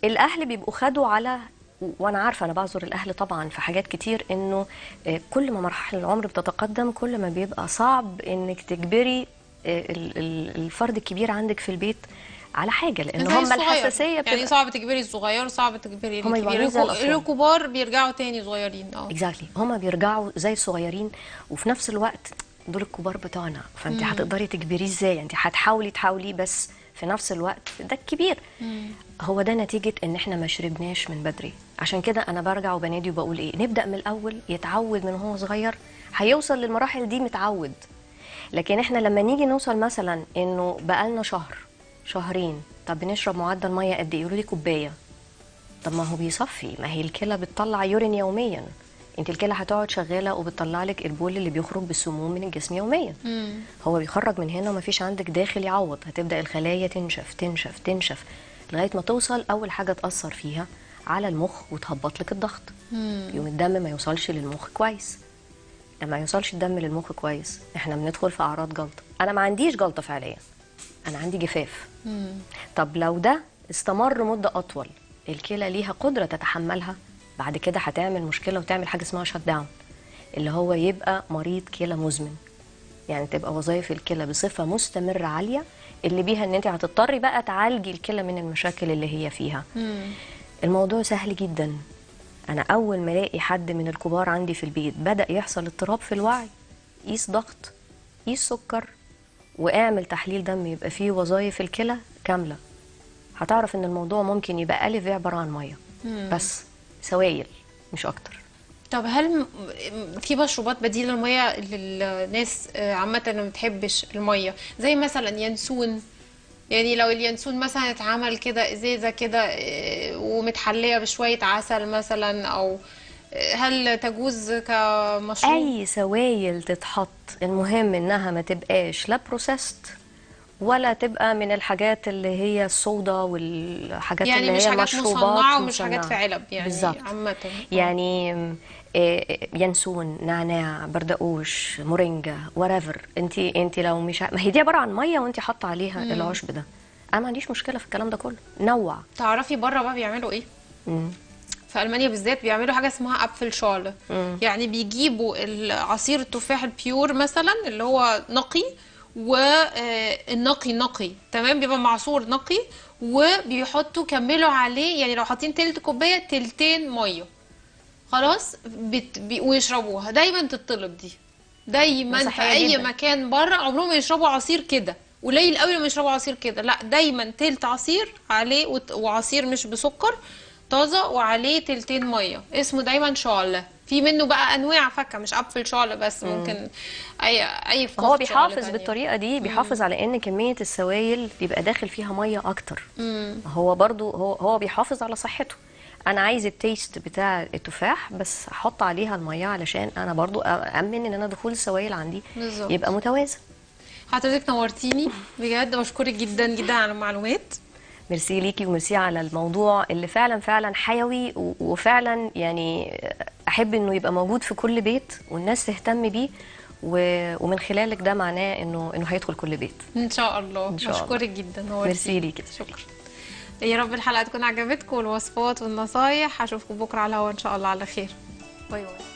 الاهل بيبقوا خدوا على وانا عارفه انا بعذر الاهل طبعا في حاجات كتير انه آه، كل ما مراحل العمر بتتقدم كل ما بيبقى صعب انك تجبري آه، ال- ال- الفرد الكبير عندك في البيت على حاجه لان
زي
هم
الصغير.
الحساسيه
يعني
بتبقى
صعب تجبري الصغير صعب تجبري
هما يبقوا
الكبير
عاملين زي
الكو-
الأطفال.
الكبار بيرجعوا تاني صغيرين اه
اكزاكتلي هما بيرجعوا زي الصغيرين وفي نفس الوقت دول الكبار بتوعنا فانت هتقدري تجبريه ازاي انت هتحاولي تحاولي بس في نفس الوقت ده الكبير هو ده نتيجة ان احنا ما شربناش من بدري عشان كده انا برجع وبنادي وبقول ايه نبدأ من الاول يتعود من هو صغير هيوصل للمراحل دي متعود لكن احنا لما نيجي نوصل مثلا انه بقالنا شهر شهرين طب بنشرب معدل ميه قد ايه يقولوا لي كوبايه طب ما هو بيصفي ما هي الكلى بتطلع يورين يوميا انت الكلى هتقعد شغاله وبتطلع لك البول اللي بيخرج بالسموم من الجسم يوميا هو بيخرج من هنا ومفيش عندك داخل يعوض هتبدا الخلايا تنشف تنشف تنشف لغايه ما توصل اول حاجه تاثر فيها على المخ وتهبط لك الضغط يوم الدم ما يوصلش للمخ كويس لما يوصلش الدم للمخ كويس احنا بندخل في اعراض جلطه انا ما عنديش جلطه فعليا انا عندي جفاف طب لو ده استمر مده اطول الكلى ليها قدره تتحملها بعد كده هتعمل مشكله وتعمل حاجه اسمها شت داون اللي هو يبقى مريض كلى مزمن يعني تبقى وظائف الكلى بصفه مستمره عاليه اللي بيها ان انت هتضطري بقى تعالجي الكلى من المشاكل اللي هي فيها الموضوع سهل جدا انا اول ما الاقي حد من الكبار عندي في البيت بدا يحصل اضطراب في الوعي قيس ضغط قيس سكر واعمل تحليل دم يبقى فيه وظائف الكلى كامله هتعرف ان الموضوع ممكن يبقى الف ب عباره عن ميه بس سوائل مش اكتر
طب هل م- م- في مشروبات بديلة للمية للناس آه، عامة اللي ما بتحبش المية زي مثلا ينسون يعني لو اليانسون مثلا اتعمل كده ازازة كده آه، ومتحلية بشوية عسل مثلا او آه، هل تجوز كمشروب؟
اي سوائل تتحط المهم انها ما تبقاش لا بروسيست ولا تبقى من الحاجات اللي هي الصودا والحاجات
يعني
اللي
مش
هي
حاجات
مشروبات
مصنعة ومش حاجات في
مصنعة.
علب يعني
بالظبط
عامة
يعني م، آه، ينسون نعناع بردقوش مورينجا ورافر انت انت لو مش ع- ما هي دي عباره عن ميه وانت حاطه عليها العشب ده انا ما عنديش مشكله في الكلام ده كله نوع
تعرفي بره بقى بيعملوا ايه؟
مم.
في المانيا بالذات بيعملوا حاجه اسمها ابفل شال يعني بيجيبوا العصير التفاح البيور مثلا اللي هو نقي والنقي نقي تمام بيبقى معصور نقي وبيحطوا كملوا عليه يعني لو حاطين تلت كوبايه تلتين ميه خلاص بت... بي... ويشربوها دايما تطلب دي دايما في
صحية
اي
جدا.
مكان بره عمرهم ما يشربوا عصير كده قليل قوي لما يشربوا عصير كده لا دايما تلت عصير عليه وت... وعصير مش بسكر طازه وعليه تلتين ميه اسمه دايما شعله في منه بقى انواع فاكهه مش ابل شعله بس ممكن اي اي فكوخ
هو
شعلة
بيحافظ
تانية.
بالطريقه دي بيحافظ على ان كميه السوائل يبقى داخل فيها ميه اكتر
مم.
هو برضو هو هو بيحافظ على صحته انا عايز التيست بتاع التفاح بس احط عليها الميه علشان انا برضو امن ان انا دخول السوائل عندي
بالظبط.
يبقى متوازن
حضرتك نورتيني بجد بشكرك جدا جدا على المعلومات
ميرسي ليكي وميرسي على الموضوع اللي فعلا فعلا حيوي و- وفعلا يعني احب انه يبقى موجود في كل بيت والناس تهتم بيه و- ومن خلالك ده معناه انه انه هيدخل كل بيت
ان شاء الله
إن شاء الله.
بشكرك جدا نورتيني
ميرسي ليكي
شكرا يا رب الحلقه تكون عجبتكم والوصفات والنصايح هشوفكم بكره على الهوا ان شاء الله على خير باي باي